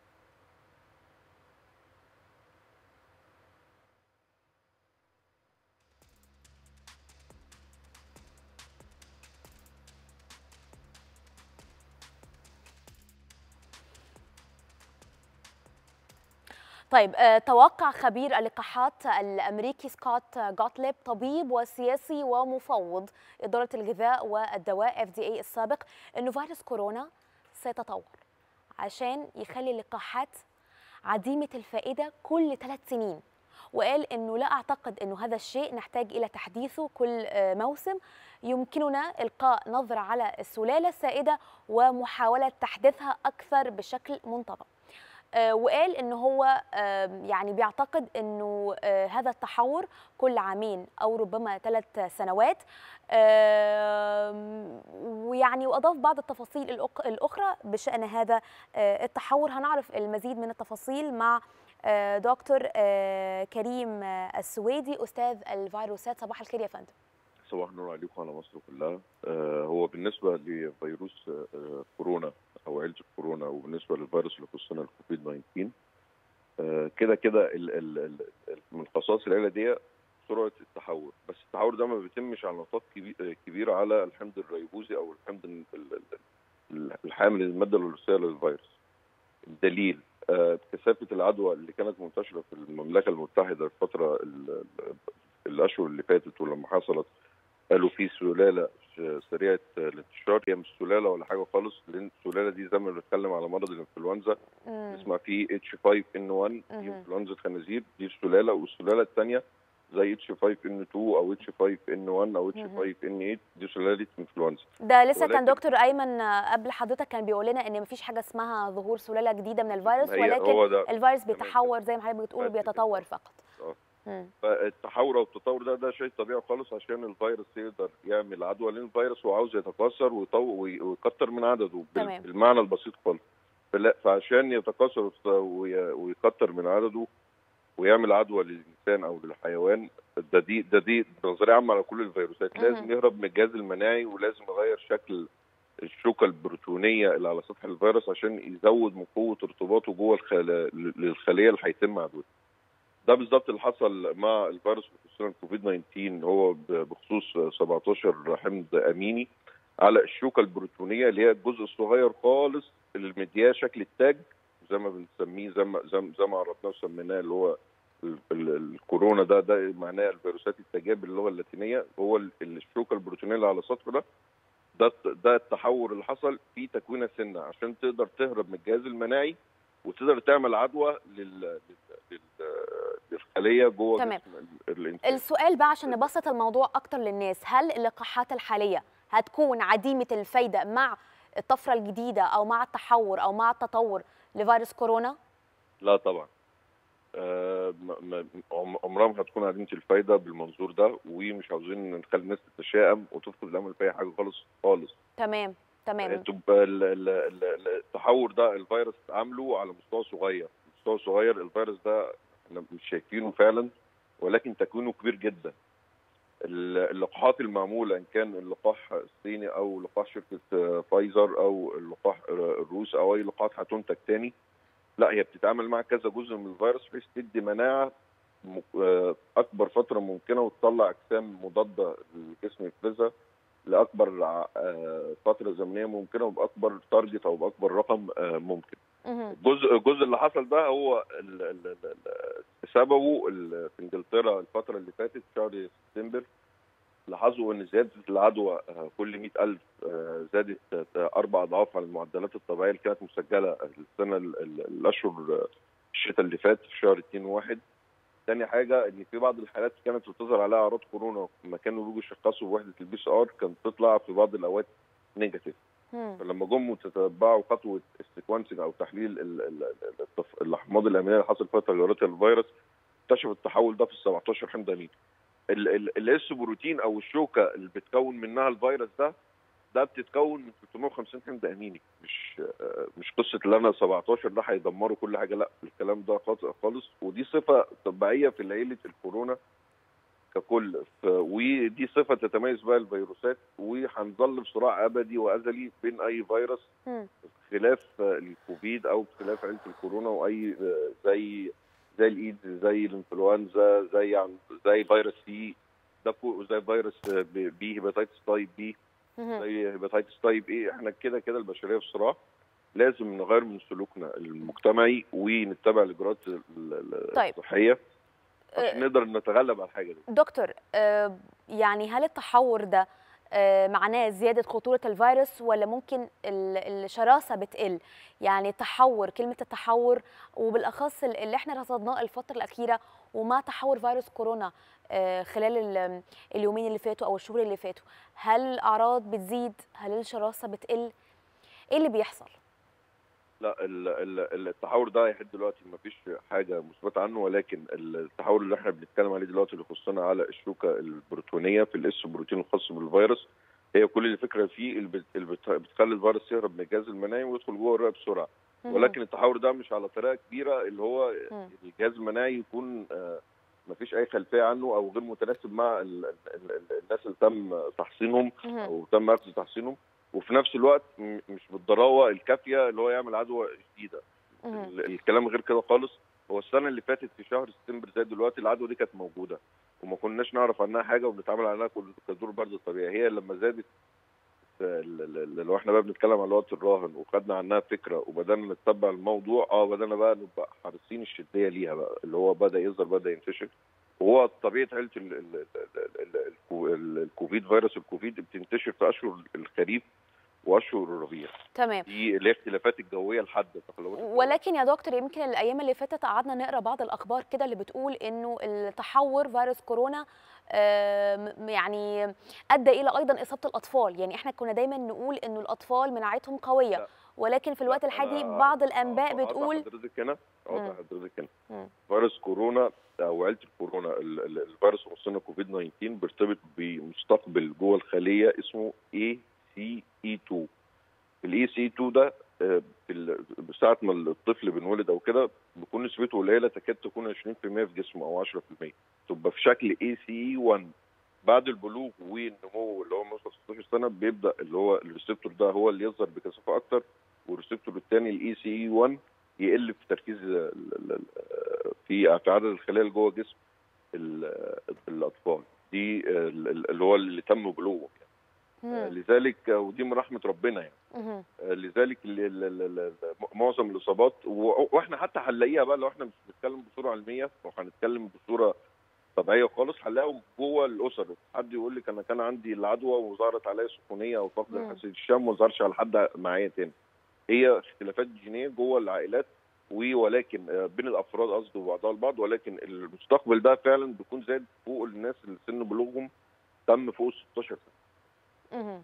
طيب آه، توقع خبير اللقاحات الامريكي سكوت جوتليب طبيب وسياسي ومفوض اداره الغذاء والدواء اف دي اي السابق انه فيروس كورونا سيتطور عشان يخلي اللقاحات عديمه الفائده كل ثلاث سنين وقال انه لا اعتقد انه هذا الشيء نحتاج الى تحديثه كل آه، موسم يمكننا القاء نظره على السلاله السائده ومحاوله تحديثها اكثر بشكل منتظم آه، وقال ان هو آه، يعني بيعتقد انه آه، هذا التحور كل عامين او ربما ثلاث سنوات آم، ويعني واضاف بعض التفاصيل الأق- الاخرى بشان هذا آه، التحور هنعرف المزيد من التفاصيل مع آه، دكتور آه، كريم آه، السويدي استاذ الفيروسات صباح الخير يا فندم صباح النور عليكم على مصر كلها آه هو بالنسبة لفيروس آه كورونا أو عيلة الكورونا وبالنسبة للفيروس اللي خصنا الكوفيد 19 آه كده كده ال- ال- ال- ال- من خصائص العيلة دي سرعة التحور بس التحور ده ما بيتمش على نطاق كبي- آه، كبير على الحمض الريبوزي أو الحمض ال- ال- ال- الحامل المادة الوراثية للفيروس الدليل آه كثافة العدوى اللي كانت منتشرة في المملكة المتحدة الفترة ال- ال- الأشهر اللي فاتت ولما حصلت قالوا في سلاله سريعه الانتشار هي مش سلاله ولا حاجه خالص لان السلاله دي زي ما بنتكلم على مرض الانفلونزا مم. اسمها فيه اتش 5 ان 1 دي مهم. انفلونزا الخنازير دي السلاله والسلاله الثانيه زي اتش 5 ان 2 او اتش 5 ان 1 او اتش مهم. 5 ان 8 دي سلاله انفلونزا ده لسه كان ولكن- دكتور ايمن آه، قبل حضرتك كان بيقول لنا ان مفيش حاجه اسمها ظهور سلاله جديده من الفيروس هي ولكن هو ده الفيروس تمام بيتحور زي ما حضرتك بتقول بس كده. بيتطور فقط آه. مم. فالتحور او التطور ده ده شيء طبيعي خالص عشان الفيروس يقدر يعمل عدوى لان الفيروس هو عاوز يتكاثر ويطو- وي- ويكتر من عدده بال- تمام. بالمعنى البسيط خالص فلا فعشان يتكاثر ويت- وي- ويكتر من عدده ويعمل عدوى للانسان او للحيوان ده دي ده دي نظريه عامه على كل الفيروسات مهم. لازم يهرب من الجهاز المناعي ولازم يغير شكل الشوكه البروتونيه اللي على سطح الفيروس عشان يزود من قوه ارتباطه جوه الخلا... للخليه اللي هيتم عدوها ده بالظبط اللي حصل مع الفيروس خصوصا الكوفيد 19 هو ب- بخصوص 17 حمض اميني على الشوكه البروتونيه اللي هي الجزء الصغير خالص اللي مدياه شكل التاج زي ما بنسميه زي ما زي ما- زي ما عرفناه وسميناه اللي هو ال- ال- الكورونا ده ده معناه الفيروسات التاجيه باللغه اللاتينيه هو ال- الشوكه البروتونيه اللي على سطحه ده ده ده التحور اللي حصل في تكوين السنه عشان تقدر تهرب من الجهاز المناعي وتقدر تعمل عدوى لل... لل... لل... للخليه جوه تمام. جسم ال- الانسان السؤال بقى عشان نبسط الموضوع اكتر للناس هل اللقاحات الحاليه هتكون عديمه الفايده مع الطفره الجديده او مع التحور او مع التطور لفيروس كورونا لا طبعا آه، م- م- عم- عمرها ما هتكون عديمه الفايده بالمنظور ده ومش عاوزين نخلي الناس تتشائم وتفقد الامل في اي حاجه خالص خالص تمام تمام تبقى ال- ال- ال- ال- التحور ده الفيروس عامله على مستوى صغير مستوى صغير الفيروس ده احنا مش شايفينه فعلا ولكن تكوينه كبير جدا ال- اللقاحات المعموله ان كان اللقاح الصيني او لقاح شركه آه، فايزر او اللقاح آه، الروس او اي لقاح هتنتج تاني لا هي بتتعامل مع كذا جزء من الفيروس بحيث تدي مناعه م- آه، اكبر فتره ممكنه وتطلع اجسام مضاده للجسم يفرزها لاكبر ع- آه، فتره زمنيه ممكنه وباكبر تارجت او باكبر رقم آه، ممكن. مهم. الجزء الجزء اللي حصل ده هو ال- ال- ال- ال- سببه ال- في انجلترا الفتره اللي فاتت شهر سبتمبر لاحظوا ان زياده العدوى آه، كل 100000 آه، زادت آه، اربع اضعاف عن المعدلات الطبيعيه اللي كانت مسجله السنه ال- ال- الاشهر آه، الشتاء اللي فات في شهر 2 1 تاني حاجه ان في بعض الحالات كانت بتظهر عليها اعراض كورونا لما كانوا بيجوا يشخصوا بوحده البي سي ار كانت بتطلع في بعض الاوقات نيجاتيف مم. فلما جم وتتبعوا خطوه السيكونسنج او تحليل ال- ال- ال- التف- الاحماض الامينيه اللي حصل فيها تغيرات الفيروس اكتشفوا التحول ده في ال 17 حمض امين الاس بروتين او الشوكه اللي بتكون منها الفيروس ده ده بتتكون من 350 حمض اميني مش آه، مش قصه اللي انا 17 ده هيدمروا كل حاجه لا الكلام ده خاطئ خالص ودي صفه طبيعيه في عيله الكورونا ككل ف- ودي صفه تتميز بها الفيروسات وهنظل في صراع ابدي وازلي بين اي فيروس مم. خلاف آه، الكوفيد او خلاف عيله الكورونا واي آه، زي زي الايدز زي الانفلونزا زي عن زي فيروس سي ده كو- زي فيروس آه، بي بي هيباتيتس تايب بي مهم. زي هيباتيتس تايب ايه احنا كده كده البشريه في صراع لازم نغير من سلوكنا المجتمعي ونتبع الاجراءات ال- ال- طيب. الصحيه آه، عشان نقدر نتغلب على الحاجه دي دكتور آه، يعني هل التحور ده آه، معناه زيادة خطورة الفيروس ولا ممكن ال- الشراسة بتقل يعني التحور كلمة التحور وبالأخص ال- اللي احنا رصدناه الفترة الأخيرة ومع تحور فيروس كورونا آه، خلال ال- اليومين اللي فاتوا أو الشهور اللي فاتوا هل الأعراض بتزيد هل الشراسة بتقل إيه اللي بيحصل؟ لا ال- ال- التحور ده لحد دلوقتي ما فيش حاجه مثبته عنه ولكن التحور اللي احنا بنتكلم عليه دلوقتي اللي يخصنا على الشوكه البروتونيه في الاس بروتين الخاص بالفيروس هي كل الفكره فيه اللي بت- اللي بت- بتخلي الفيروس يهرب من الجهاز المناعي ويدخل جوه الرئه بسرعه مهم. ولكن التحور ده مش على طريقه كبيره اللي هو مم. الجهاز المناعي يكون ما فيش اي خلفيه عنه او غير متناسب مع ال- ال- ال- الناس اللي تم تحصينهم مهم. او تم اخذ تحصينهم وفي نفس الوقت م- مش بالضراوه الكافيه اللي هو يعمل عدوى شديده مهم. ال- الكلام غير كده خالص هو السنه اللي فاتت في شهر سبتمبر زي دلوقتي العدوى دي كانت موجوده وما كناش نعرف عنها حاجه وبنتعامل عنها كل- كدور برد طبيعي هي لما زادت ال- ال- ال- لو احنا بقى بنتكلم على الوقت الراهن وخدنا عنها فكره وبدانا نتبع الموضوع اه بدانا بقى نبقى حريصين الشديه ليها بقى اللي هو بدا يظهر بدا ينتشر وهو طبيعه عيله ال- ال- ال- ال- ال- الكو- ال- الكوفيد فيروس الكوفيد بتنتشر في اشهر الخريف واشهر الربيع تمام دي الاختلافات الجويه الحاده تقلبات الجوية. ولكن يا دكتور يمكن الايام اللي فاتت قعدنا نقرا بعض الاخبار كده اللي بتقول انه التحور فيروس كورونا آم، يعني ادى الى ايضا اصابه الاطفال يعني احنا كنا دايما نقول انه الاطفال مناعتهم قويه لا. ولكن في الوقت لا، الحالي أنا بعض الانباء أقطع بتقول حضرتك هنا اقطع مم. حضرتك هنا مم. فيروس كورونا او عيله الكورونا ال- ال- الفيروس اللي خصنا كوفيد 19 بيرتبط بمستقبل جوه الخليه اسمه اي سي اي 2 الاي سي 2 ده آه، في ال- ساعه ما الطفل بنولد او كده بيكون نسبته قليله تكاد تكون 20% في جسمه او 10% تبقى في شكل اي سي اي 1 بعد البلوغ والنمو اللي هو مثلا 16 سنه بيبدا اللي هو الريسبتور ده هو اللي يظهر بكثافه اكتر والريسبتور الثاني الاي سي اي 1 يقل في تركيز ال- ال- ال- في في عدد الخلايا اللي جوه جسم ال- الاطفال دي ال- ال- اللي هو اللي تم بلوغه يعني. مم. لذلك ودي من رحمه ربنا يعني مهم. لذلك ال- ال- ال- ال- معظم الاصابات و- واحنا حتى هنلاقيها بقى لو احنا مش بنتكلم بصوره علميه وهنتكلم بصوره طبيعيه خالص هنلاقيهم جوه الاسر حد يقول لك انا كان عندي العدوى وظهرت عليا سخونيه او فقد مم. حساسيه الشم وما ظهرش على حد معايا تاني هي اختلافات جينيه جوه العائلات و- ولكن آه، بين الافراد قصدي وبعضها البعض ولكن المستقبل ده فعلا بيكون زاد فوق الناس اللي سن بلوغهم تم فوق 16 سنه مهم.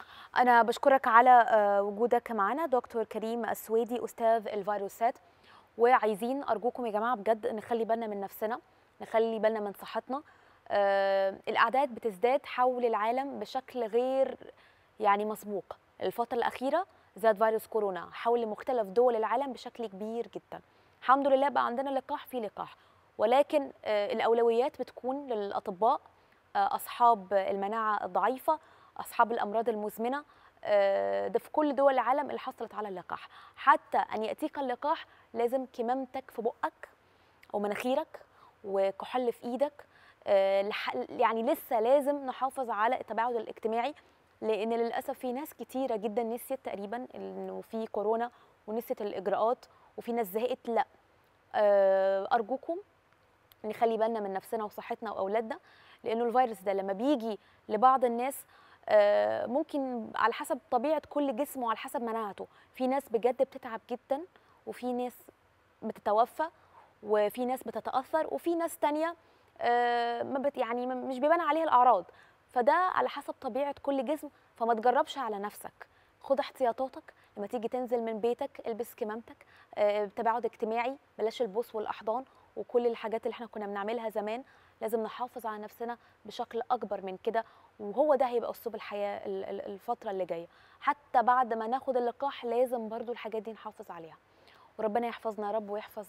أنا بشكرك على آه، وجودك معنا دكتور كريم السويدي أستاذ الفيروسات وعايزين ارجوكم يا جماعه بجد نخلي بالنا من نفسنا نخلي بالنا من صحتنا آه الاعداد بتزداد حول العالم بشكل غير يعني مسبوق الفتره الاخيره زاد فيروس كورونا حول مختلف دول العالم بشكل كبير جدا الحمد لله بقى عندنا لقاح في لقاح ولكن آه الاولويات بتكون للاطباء آه اصحاب المناعه الضعيفه اصحاب الامراض المزمنه ده في كل دول العالم اللي حصلت على اللقاح حتى ان ياتيك اللقاح لازم كمامتك في بقك او مناخيرك وكحول في ايدك يعني لسه لازم نحافظ على التباعد الاجتماعي لان للاسف في ناس كتيره جدا نسيت تقريبا انه في كورونا ونسيت الاجراءات وفي ناس زهقت لا ارجوكم نخلي بالنا من نفسنا وصحتنا واولادنا لانه الفيروس ده لما بيجي لبعض الناس ممكن على حسب طبيعه كل جسم وعلى حسب مناعته في ناس بجد بتتعب جدا وفي ناس بتتوفى وفي ناس بتتاثر وفي ناس تانية ما بت يعني مش بيبان عليها الاعراض فده على حسب طبيعه كل جسم فما تجربش على نفسك خد احتياطاتك لما تيجي تنزل من بيتك البس كمامتك تباعد اجتماعي بلاش البوس والاحضان وكل الحاجات اللي احنا كنا بنعملها زمان لازم نحافظ على نفسنا بشكل اكبر من كده وهو ده هيبقى اسلوب الحياه الفتره اللي جايه حتى بعد ما ناخد اللقاح لازم برضو الحاجات دي نحافظ عليها وربنا يحفظنا يا رب ويحفظ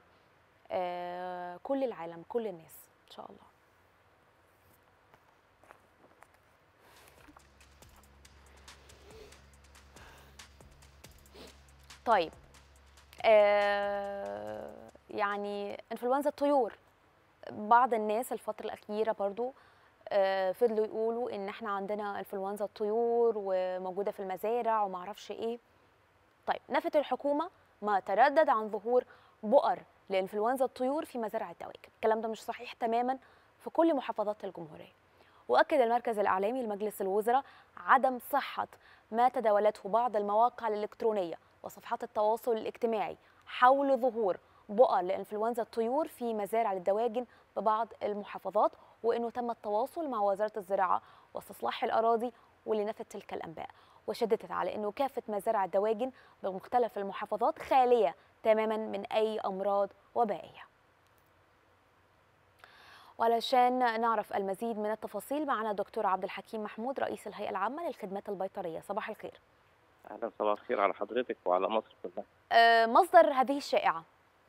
كل العالم كل الناس ان شاء الله طيب آه يعني انفلونزا الطيور بعض الناس الفترة الأخيرة برضو آه فضلوا يقولوا إن إحنا عندنا انفلونزا الطيور وموجودة في المزارع ومعرفش إيه طيب نفت الحكومة ما تردد عن ظهور بؤر لانفلونزا الطيور في مزارع الدواجن الكلام ده مش صحيح تماما في كل محافظات الجمهورية وأكد المركز الإعلامي لمجلس الوزراء عدم صحة ما تداولته بعض المواقع الإلكترونية وصفحات التواصل الاجتماعي حول ظهور بؤر لانفلونزا الطيور في مزارع الدواجن ببعض المحافظات وانه تم التواصل مع وزاره الزراعه واستصلاح الاراضي واللي نفت تلك الانباء وشددت على انه كافه مزارع الدواجن بمختلف المحافظات خاليه تماما من اي امراض وبائيه. وعلشان نعرف المزيد من التفاصيل معنا دكتور عبد الحكيم محمود رئيس الهيئه العامه للخدمات البيطريه صباح الخير. اهلا صباح الخير على حضرتك وعلى مصر كلها. أه مصدر هذه الشائعه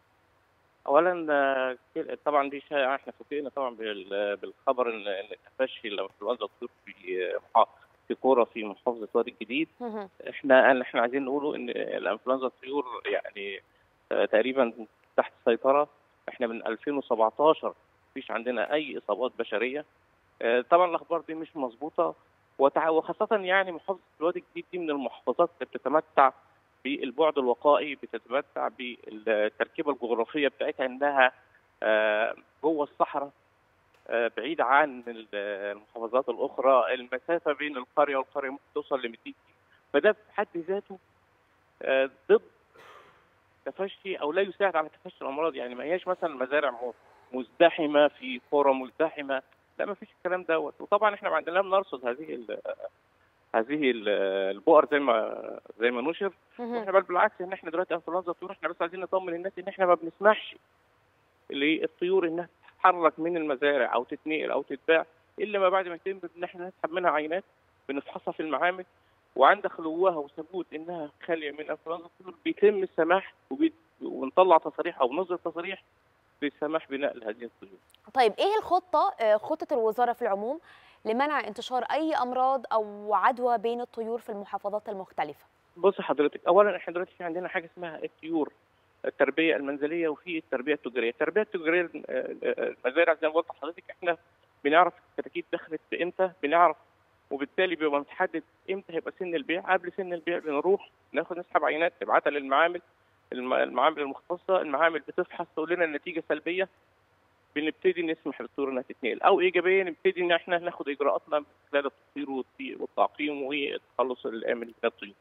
اولا طبعا دي شائعه احنا فوجئنا طبعا بالخبر ان ان تفشي الانفلونزا الطيور في في كوره في محافظه وادي الجديد احنا اللي احنا عايزين نقوله ان الانفلونزا الطيور يعني تقريبا تحت السيطره احنا من 2017 مفيش عندنا اي اصابات بشريه طبعا الاخبار دي مش مظبوطه وخاصه يعني محافظه الوادي الجديد دي من المحافظات اللي بتتمتع بالبعد الوقائي بتتمتع بالتركيبه الجغرافيه بتاعتها انها جوه الصحراء بعيد عن المحافظات الاخرى المسافه بين القريه والقريه ممكن توصل ل 200 كيلو فده في حد ذاته ضد تفشي او لا يساعد على تفشي الامراض يعني ما هياش مثلا مزارع مزدحمه في قرى مزدحمه لا ما فيش الكلام دوت وطبعا احنا ما عندنا بنرصد هذه هذه البؤر زي ما زي ما نشر واحنا بل بالعكس ان احنا دلوقتي انفلونزا الطيور احنا بس عايزين نطمن الناس ان احنا ما بنسمحش للطيور انها تتحرك من المزارع او تتنقل او تتباع الا ما بعد ما يتم ان احنا نسحب منها عينات بنفحصها في المعامل وعند خلوها وثبوت انها خاليه من انفلونزا الطيور بيتم السماح وبي... ونطلع تصاريح او نصدر تصاريح بالسماح بنقل هذه الطيور. طيب ايه الخطه خطه الوزاره في العموم لمنع انتشار اي امراض او عدوى بين الطيور في المحافظات المختلفه؟ بص حضرتك اولا احنا دلوقتي في عندنا حاجه اسمها الطيور التربيه المنزليه وفي التربيه التجاريه، التربيه التجاريه المزارع زي ما قلت لحضرتك احنا بنعرف الكتاكيت دخلت امتى بنعرف وبالتالي بيبقى متحدد امتى هيبقى سن البيع قبل سن البيع بنروح ناخد نسحب عينات نبعتها للمعامل المعامل المختصه المعامل بتفحص تقول لنا النتيجه سلبيه بنبتدي نسمح بالطيور انها تتنقل او ايجابيه نبتدي ان احنا ناخد اجراءاتنا من خلال التطهير والتعقيم والتخلص الامن من الطيور.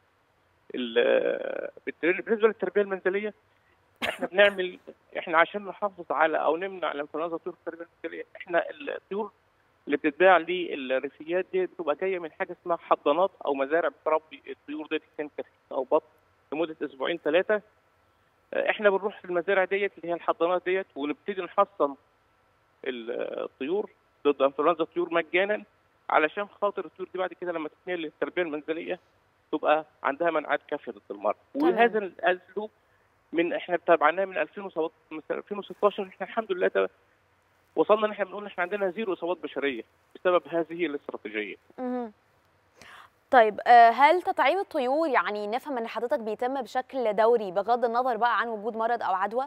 بالنسبه للتربيه المنزليه احنا بنعمل احنا عشان نحافظ على او نمنع الانفلونزا الطيور في التربيه المنزليه احنا الطيور اللي بتتباع للريفيات دي بتبقى جايه من حاجه اسمها حضانات او مزارع بتربي الطيور دي كان كتاكيت او بط لمده اسبوعين ثلاثه احنا بنروح في المزارع ديت اللي هي الحضانات ديت ونبتدي نحصن الطيور ضد انفلونزا الطيور مجانا علشان خاطر الطيور دي بعد كده لما تتنقل للتربيه المنزليه تبقى عندها مناعات كافيه ضد المرض وهذا الاسلوب من احنا تابعناه من 2016 احنا الحمد لله ده وصلنا ان احنا بنقول احنا عندنا زيرو اصابات بشريه بسبب هذه الاستراتيجيه. طيب هل تطعيم الطيور يعني نفهم ان حضرتك بيتم بشكل دوري بغض النظر بقى عن وجود مرض او عدوى؟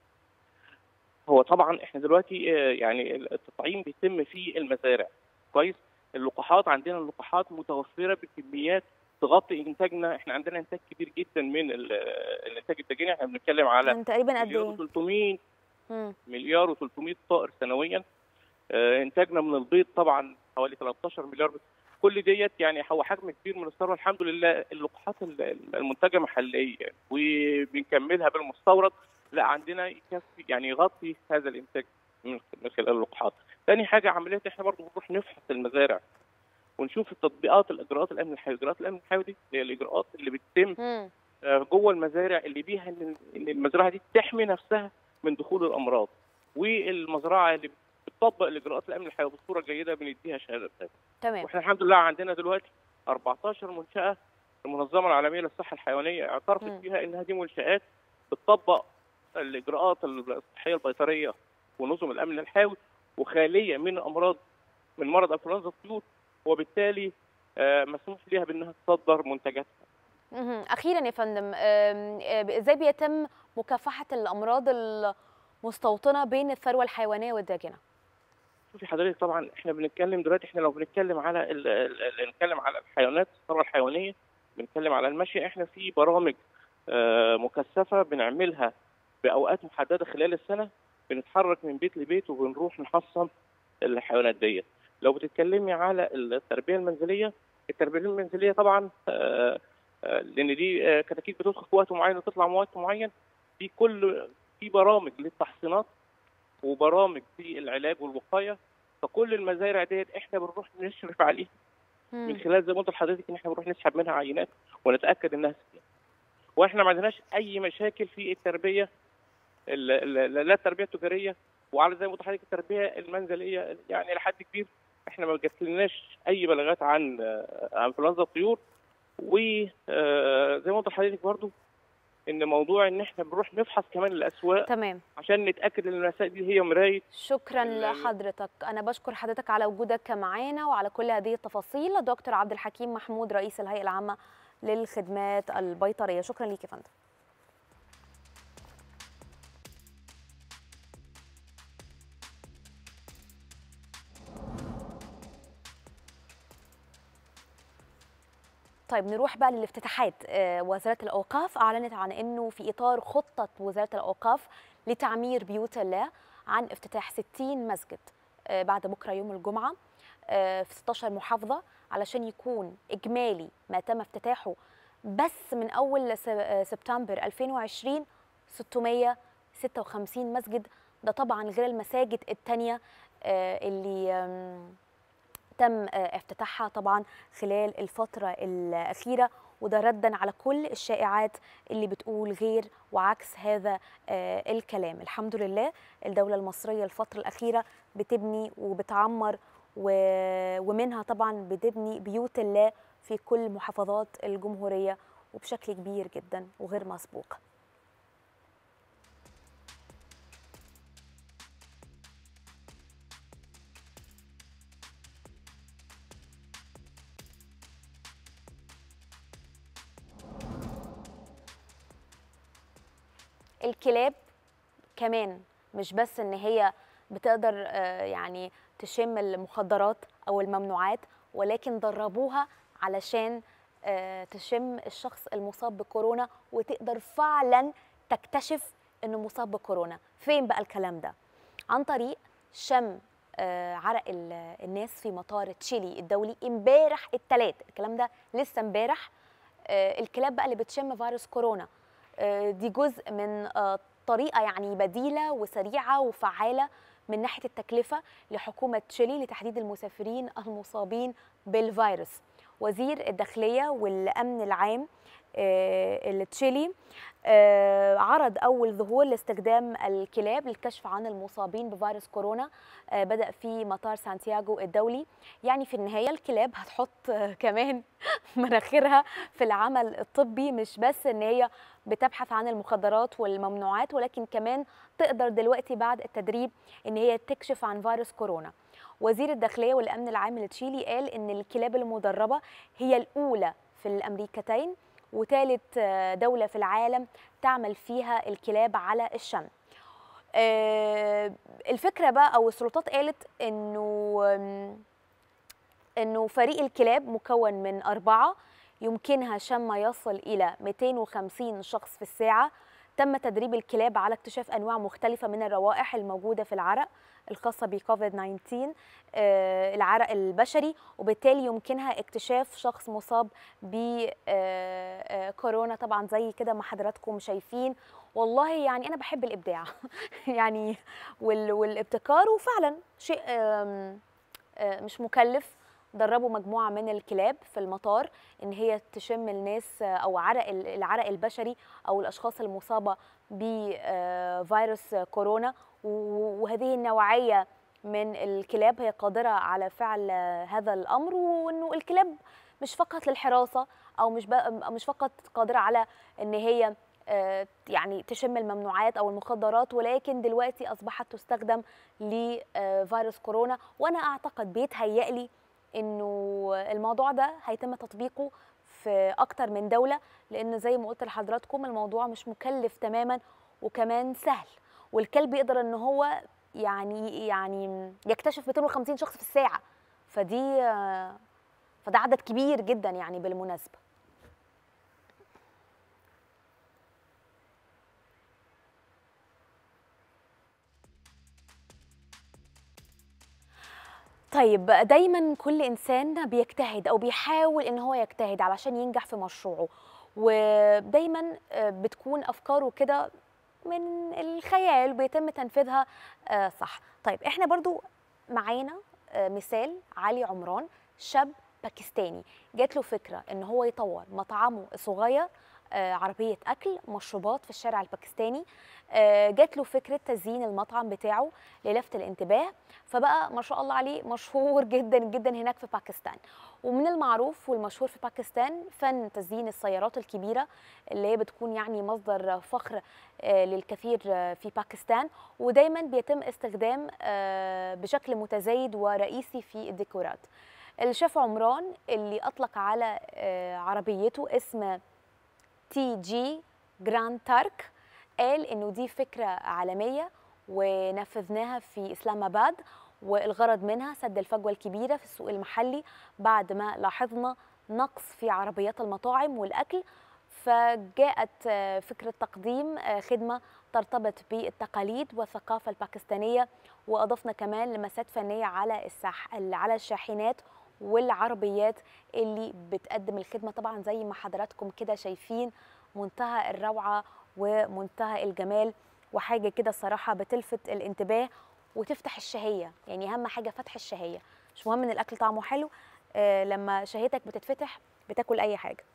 هو طبعا احنا دلوقتي يعني التطعيم بيتم في المزارع كويس اللقاحات عندنا اللقاحات متوفره بكميات تغطي انتاجنا احنا عندنا انتاج كبير جدا من الانتاج الدجاجي احنا بنتكلم على تقريبا قد ايه 300 مليار و300 طائر سنويا اه انتاجنا من البيض طبعا حوالي 13 مليار كل ديت يعني هو حجم كبير من الثروه الحمد لله اللقاحات المنتجه محليه وبنكملها بالمستورد لا عندنا يكفي يعني يغطي هذا الانتاج من خلال اللقاحات. ثاني حاجه عمليه احنا برضه بنروح نفحص المزارع ونشوف التطبيقات الاجراءات الامن الحيوي، اجراءات الامن الحيوي دي هي الاجراءات اللي بتتم جوه المزارع اللي بيها ان المزرعه دي تحمي نفسها من دخول الامراض والمزرعه اللي بتطبق الاجراءات الامن الحيوي بصوره جيده بنديها شهاده تمام واحنا الحمد لله عندنا دلوقتي 14 منشاه المنظمه العالميه للصحه الحيوانيه اعترفت فيها انها دي منشات بتطبق الاجراءات الصحيه البيطريه ونظم الامن الحيوي وخاليه من امراض من مرض انفلونزا الطيور وبالتالي مسموح لها بانها تصدر منتجاتها. اخيرا يا فندم ازاي بيتم مكافحه الامراض المستوطنه بين الثروه الحيوانيه والداجنه؟ شوفي حضرتك طبعا احنا بنتكلم دلوقتي احنا لو بنتكلم على بنتكلم على الحيوانات الثروه الحيوانيه بنتكلم على المشي احنا في برامج مكثفه بنعملها باوقات محدده خلال السنه بنتحرك من بيت لبيت وبنروح نحصن الحيوانات ديت لو بتتكلمي على التربيه المنزليه التربيه المنزليه طبعا آآ آآ لان دي كتاكيت بتدخل في وقت معين وتطلع في وقت معين في كل في برامج للتحصينات وبرامج في العلاج والوقايه فكل المزارع ديت احنا بنروح نشرف عليها من خلال زي ما قلت لحضرتك ان احنا بنروح نسحب منها عينات ونتاكد انها سليمه واحنا ما عندناش اي مشاكل في التربيه لا التربيه التجاريه وعلى زي ما قلت لحضرتك التربيه المنزليه يعني لحد كبير احنا ما جاتلناش اي بلاغات عن انفلونزا الطيور وزي ما قلت لحضرتك برضو ان موضوع ان احنا بنروح نفحص كمان الاسواق تمام عشان نتاكد ان المسائل دي هي مرايه شكرا لحضرتك انا بشكر حضرتك على وجودك معانا وعلى كل هذه التفاصيل دكتور عبد الحكيم محمود رئيس الهيئه العامه للخدمات البيطريه شكرا ليك يا فندم طيب نروح بقى للافتتاحات وزاره الاوقاف اعلنت عن انه في اطار خطه وزاره الاوقاف لتعمير بيوت الله عن افتتاح 60 مسجد بعد بكره يوم الجمعه في 16 محافظه علشان يكون اجمالي ما تم افتتاحه بس من اول سبتمبر 2020 656 مسجد ده طبعا غير المساجد الثانيه اللي تم افتتاحها طبعا خلال الفترة الأخيرة وده ردا على كل الشائعات اللي بتقول غير وعكس هذا الكلام الحمد لله الدولة المصرية الفترة الأخيرة بتبني وبتعمر ومنها طبعا بتبني بيوت الله في كل محافظات الجمهورية وبشكل كبير جدا وغير مسبوق الكلاب كمان مش بس ان هي بتقدر يعني تشم المخدرات او الممنوعات ولكن دربوها علشان تشم الشخص المصاب بكورونا وتقدر فعلا تكتشف انه مصاب بكورونا فين بقى الكلام ده عن طريق شم عرق الناس في مطار تشيلي الدولي امبارح الثلاث الكلام ده لسه امبارح الكلاب بقى اللي بتشم فيروس كورونا دي جزء من طريقه يعني بديله وسريعه وفعاله من ناحيه التكلفه لحكومه تشيلي لتحديد المسافرين المصابين بالفيروس وزير الداخليه والامن العام التشيلي عرض أول ظهور لاستخدام الكلاب للكشف عن المصابين بفيروس كورونا بدأ في مطار سانتياغو الدولي يعني في النهاية الكلاب هتحط كمان مناخيرها في العمل الطبي مش بس إن هي بتبحث عن المخدرات والممنوعات ولكن كمان تقدر دلوقتي بعد التدريب إن هي تكشف عن فيروس كورونا وزير الداخلية والأمن العام التشيلي قال إن الكلاب المدربة هي الأولى في الأمريكتين وثالث دولة في العالم تعمل فيها الكلاب على الشم الفكرة بقى أو السلطات قالت إنه إنه فريق الكلاب مكون من أربعة يمكنها شم يصل إلى 250 شخص في الساعة تم تدريب الكلاب على اكتشاف أنواع مختلفة من الروائح الموجودة في العرق الخاصة بكوفيد 19 العرق البشري وبالتالي يمكنها اكتشاف شخص مصاب بكورونا طبعا زي كده ما حضراتكم شايفين والله يعني انا بحب الابداع يعني والابتكار وفعلا شيء مش مكلف دربوا مجموعه من الكلاب في المطار ان هي تشم الناس او عرق العرق البشري او الاشخاص المصابه بفيروس كورونا وهذه النوعيه من الكلاب هي قادره على فعل هذا الامر وانه الكلاب مش فقط للحراسه او مش مش فقط قادره على ان هي يعني تشم الممنوعات او المخدرات ولكن دلوقتي اصبحت تستخدم لفيروس كورونا وانا اعتقد بيتهيألي انه الموضوع ده هيتم تطبيقه في اكتر من دوله لان زي ما قلت لحضراتكم الموضوع مش مكلف تماما وكمان سهل والكلب يقدر ان هو يعني يعني يكتشف 250 شخص في الساعه فدي فده عدد كبير جدا يعني بالمناسبه طيب دايما كل انسان بيجتهد او بيحاول ان هو يجتهد علشان ينجح في مشروعه ودايما بتكون افكاره كده من الخيال بيتم تنفيذها صح طيب احنا برضو معانا مثال علي عمران شاب باكستاني جات له فكره ان هو يطور مطعمه الصغير عربيه اكل مشروبات في الشارع الباكستاني جات له فكره تزيين المطعم بتاعه للفت الانتباه فبقى ما شاء الله عليه مشهور جدا جدا هناك في باكستان ومن المعروف والمشهور في باكستان فن تزيين السيارات الكبيره اللي هي بتكون يعني مصدر فخر للكثير في باكستان ودايما بيتم استخدام بشكل متزايد ورئيسي في الديكورات الشيف عمران اللي اطلق على عربيته اسم تي جي جراند تارك قال انه دي فكره عالميه ونفذناها في اسلام اباد والغرض منها سد الفجوه الكبيره في السوق المحلي بعد ما لاحظنا نقص في عربيات المطاعم والاكل فجاءت فكره تقديم خدمه ترتبط بالتقاليد والثقافه الباكستانيه واضفنا كمان لمسات فنيه على الساح على الشاحنات والعربيات اللي بتقدم الخدمه طبعا زي ما حضراتكم كده شايفين منتهى الروعه ومنتهى الجمال وحاجه كده الصراحه بتلفت الانتباه وتفتح الشهيه يعني اهم حاجه فتح الشهيه مش مهم ان الاكل طعمه حلو آه لما شهيتك بتتفتح بتاكل اي حاجه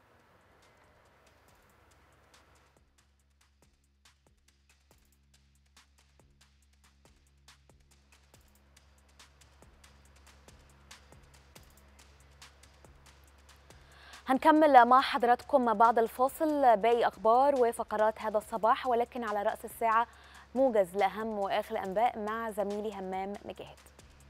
هنكمل مع حضراتكم بعد الفاصل باقي اخبار وفقرات هذا الصباح ولكن على راس الساعه موجز لاهم واخر الانباء مع زميلي همام مجاهد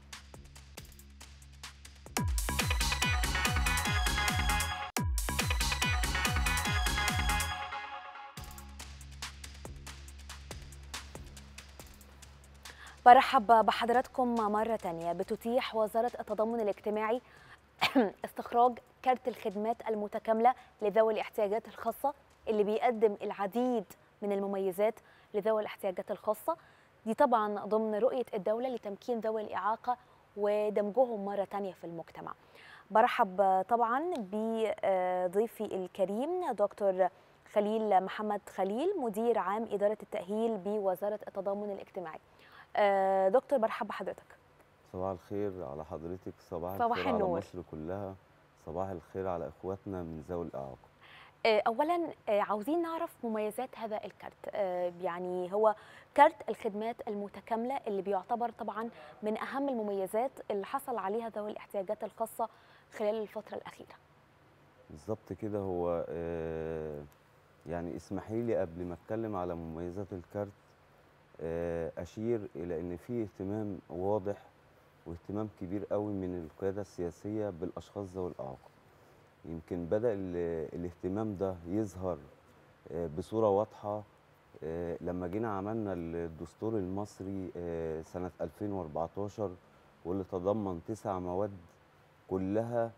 برحب بحضراتكم مرة تانية بتتيح وزارة التضامن الاجتماعي استخراج كارت الخدمات المتكاملة لذوي الاحتياجات الخاصة اللي بيقدم العديد من المميزات لذوي الاحتياجات الخاصة دي طبعا ضمن رؤية الدولة لتمكين ذوي الإعاقة ودمجهم مرة تانية في المجتمع برحب طبعا بضيفي الكريم دكتور خليل محمد خليل مدير عام إدارة التأهيل بوزارة التضامن الاجتماعي دكتور برحب بحضرتك صباح الخير على حضرتك صباح, صباح الخير النور. على مصر كلها صباح الخير على اخواتنا من ذوي الاعاقه اولا عاوزين نعرف مميزات هذا الكارت يعني هو كارت الخدمات المتكامله اللي بيعتبر طبعا من اهم المميزات اللي حصل عليها ذوي الاحتياجات الخاصه خلال الفتره الاخيره بالظبط كده هو يعني اسمحي لي قبل ما اتكلم على مميزات الكارت اشير الى ان في اهتمام واضح واهتمام كبير قوي من القياده السياسيه بالاشخاص ذوي الاعاقه يمكن بدا الاهتمام ده يظهر بصوره واضحه لما جينا عملنا الدستور المصري سنه 2014 واللي تضمن تسع مواد كلها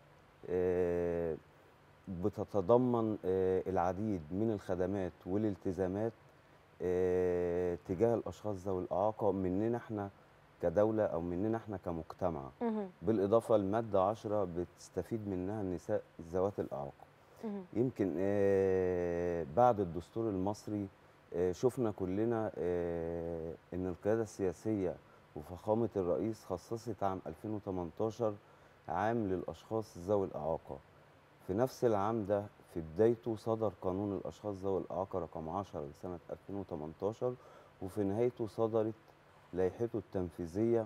بتتضمن العديد من الخدمات والالتزامات تجاه الاشخاص ذوي الاعاقه مننا احنا كدوله او مننا احنا كمجتمع بالاضافه لماده 10 بتستفيد منها النساء ذوات الاعاقه يمكن بعد الدستور المصري شفنا كلنا ان القياده السياسيه وفخامه الرئيس خصصت عام 2018 عام للاشخاص ذوي الاعاقه في نفس العام ده في بدايته صدر قانون الاشخاص ذوي الاعاقه رقم 10 لسنه 2018 وفي نهايته صدرت لائحته التنفيذيه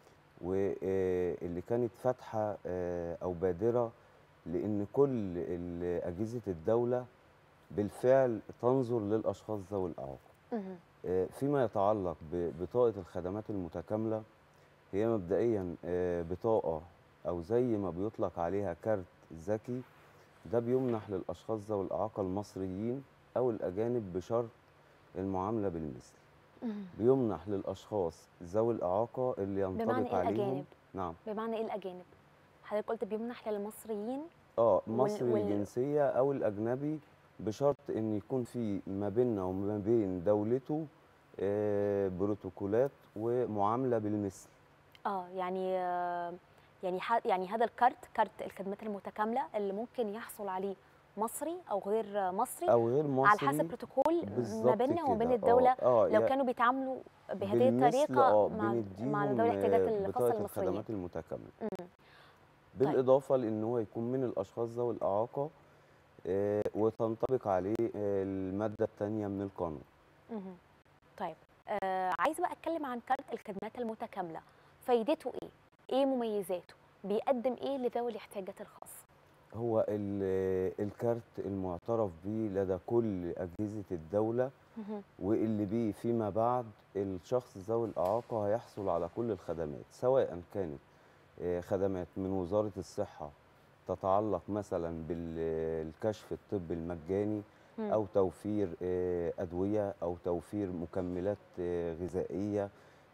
واللي كانت فاتحه او بادره لان كل اجهزه الدوله بالفعل تنظر للاشخاص ذوي الاعاقه فيما يتعلق ببطاقه الخدمات المتكامله هي مبدئيا بطاقه او زي ما بيطلق عليها كارت ذكي ده بيمنح للاشخاص ذوي الاعاقه المصريين او الاجانب بشرط المعامله بالمثل بيمنح للاشخاص ذوي الاعاقه اللي ينطبق بمعنى إيه عليهم الأجانب؟ نعم بمعنى ايه الاجانب حضرتك قلت بيمنح للمصريين اه وال- مصري وال- الجنسيه او الاجنبي بشرط ان يكون في ما بيننا وما بين دولته آه، بروتوكولات ومعامله بالمثل اه يعني آه، يعني ح- يعني هذا الكارت كارت الخدمات المتكامله اللي ممكن يحصل عليه مصري او غير مصري او غير مصري على حسب بروتوكول ما بالظبط بيننا وما بين كده. الدوله اه, آه لو يا- كانوا بيتعاملوا بهذه بالمثل الطريقه اه مع بنديهم مع ذوي الاحتياجات آه، الخاصه بطاقه المصريين الخدمات المتكامله مم. بالاضافه لان هو يكون من الاشخاص ذوي الاعاقه آه، وتنطبق عليه آه، الماده الثانيه من القانون مهم. طيب آه عايزه بقى اتكلم عن كارت الخدمات المتكامله فايدته ايه ايه مميزاته بيقدم ايه لذوي الاحتياجات الخاصه هو ال- الكارت المعترف به لدى كل اجهزه الدوله مهم. واللي بيه فيما بعد الشخص ذوي الإعاقة هيحصل على كل الخدمات سواء كانت آه، خدمات من وزارة الصحة تتعلق مثلا بالكشف الطبي المجاني مم. أو توفير آه، أدوية أو توفير مكملات آه، غذائية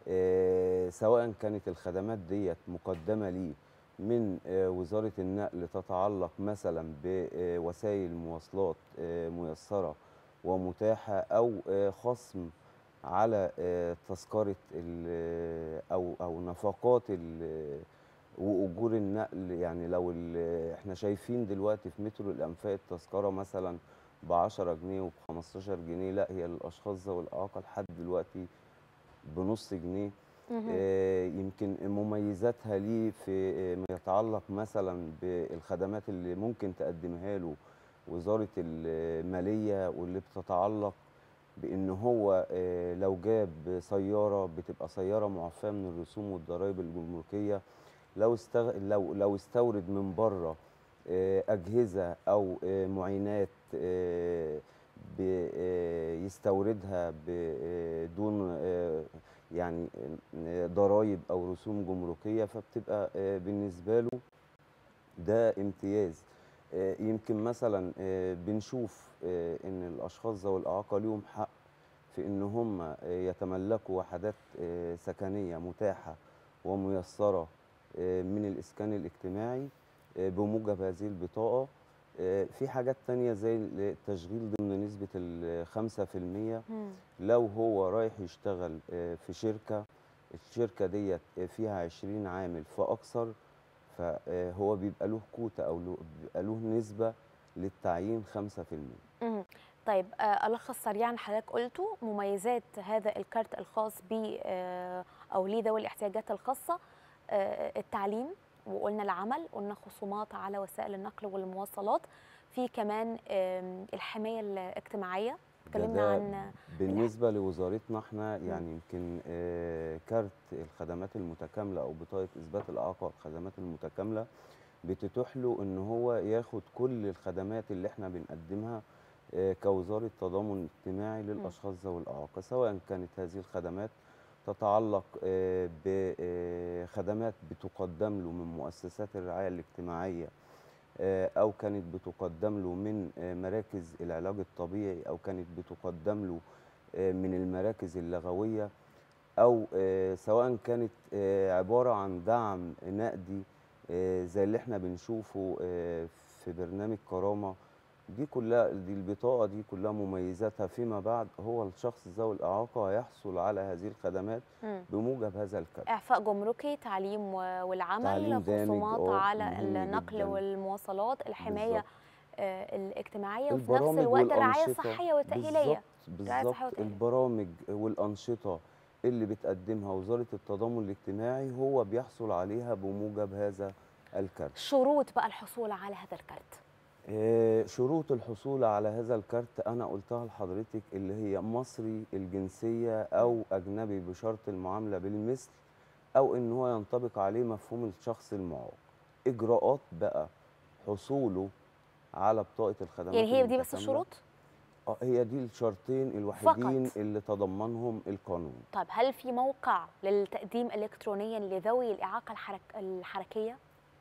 آه، سواء كانت الخدمات ديت مقدمة ليه من آه، وزارة النقل تتعلق مثلا بوسائل مواصلات آه، ميسرة ومتاحة أو آه، خصم على آه، تذكرة ال- أو أو نفقات ال- وأجور النقل يعني لو ال- احنا شايفين دلوقتي في مترو الأنفاق التذكرة مثلا ب 10 جنيه وب 15 جنيه لا هي للأشخاص ذوي الإعاقة لحد دلوقتي بنص جنيه مهم. آه، يمكن مميزاتها ليه في آه، ما يتعلق مثلا بالخدمات اللي ممكن تقدمها له وزارة المالية واللي بتتعلق بأن هو آه، لو جاب سيارة بتبقى سيارة معفاة من الرسوم والضرائب الجمركية لو استغ... لو لو استورد من بره آه، أجهزة أو آه، معينات آه، ب- آه، يستوردها بدون آه، يعني آه، ضرائب او رسوم جمركيه فبتبقى آه، بالنسبه له ده امتياز آه، يمكن مثلا آه، بنشوف آه، ان الاشخاص ذوي الاعاقه ليهم حق في ان هم آه، يتملكوا وحدات آه، سكنيه متاحه وميسره آه، من الاسكان الاجتماعي آه، بموجب هذه البطاقه آه، في حاجات تانية زي التشغيل ضمن نسبة الخمسة في المية مم. لو هو رايح يشتغل آه، في شركة الشركة ديت آه، فيها 20 عامل فأكثر فهو بيبقى له كوتا أو له- بيبقى له نسبة للتعيين 5% مهم. طيب آه، ألخص سريعا حضرتك قلته مميزات هذا الكارت الخاص ب آه، أو لذوي الاحتياجات الخاصة آه، التعليم وقلنا العمل قلنا خصومات على وسائل النقل والمواصلات في كمان آم، الحمايه الاجتماعيه ده- اتكلمنا ده عن بالنسبة لوزارتنا احنا يعني يمكن آه، كارت الخدمات المتكاملة أو بطاقة إثبات الإعاقة الخدمات المتكاملة بتتيح له إن هو ياخد كل الخدمات اللي احنا بنقدمها آه، كوزارة تضامن اجتماعي للأشخاص ذوي الإعاقة سواء كانت هذه الخدمات تتعلق آه، بخدمات بتقدم له من مؤسسات الرعاية الاجتماعية آه، أو كانت بتقدم له من آه، مراكز العلاج الطبيعي أو كانت بتقدم له آه، من المراكز اللغوية أو آه، سواء كانت آه، عبارة عن دعم نقدي آه، زي اللي احنا بنشوفه آه، في برنامج كرامة دي كلها دي البطاقة دي كلها مميزاتها فيما بعد هو الشخص ذوي الإعاقة هيحصل على هذه الخدمات مم. بموجب هذا الكارت اعفاء جمركي تعليم و- والعمل تعليم دامج، خصومات آه، على مهم النقل جداً. والمواصلات الحمايه بالظبط. آه، الاجتماعيه وفي نفس البرامج الوقت الرعايه والأنشطة الصحيه والتاهيليه بالظبط رعاية بالظبط صحية وتأهيلية. البرامج والأنشطة اللي بتقدمها وزارة التضامن الاجتماعي هو بيحصل عليها بموجب هذا الكارت شروط بقى الحصول على هذا الكارت آه، شروط الحصول على هذا الكارت أنا قلتها لحضرتك اللي هي مصري الجنسية أو أجنبي بشرط المعاملة بالمثل أو إن هو ينطبق عليه مفهوم الشخص المعاق إجراءات بقى حصوله على بطاقة الخدمات يعني هي دي بس المتكاملة. الشروط اه هي دي الشرطين الوحيدين فقط. اللي تضمنهم القانون طيب هل في موقع للتقديم الكترونيا لذوي الاعاقه الحرك... الحركيه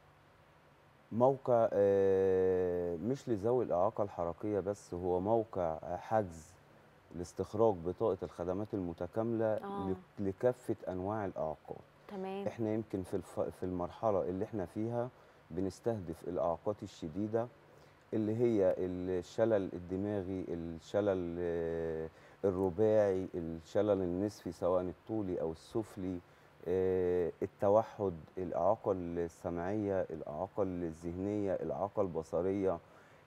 موقع آه، مش لذوي الإعاقة الحركية بس هو موقع آه، حجز لاستخراج بطاقة الخدمات المتكاملة آه. لك- لكافة أنواع الإعاقات تمام احنا يمكن في الف... في المرحلة اللي احنا فيها بنستهدف الإعاقات الشديدة اللي هي الشلل الدماغي الشلل آه، الرباعي الشلل النصفي سواء الطولي أو السفلي آه، التوحد الإعاقة السمعية الإعاقة الذهنية الإعاقة البصرية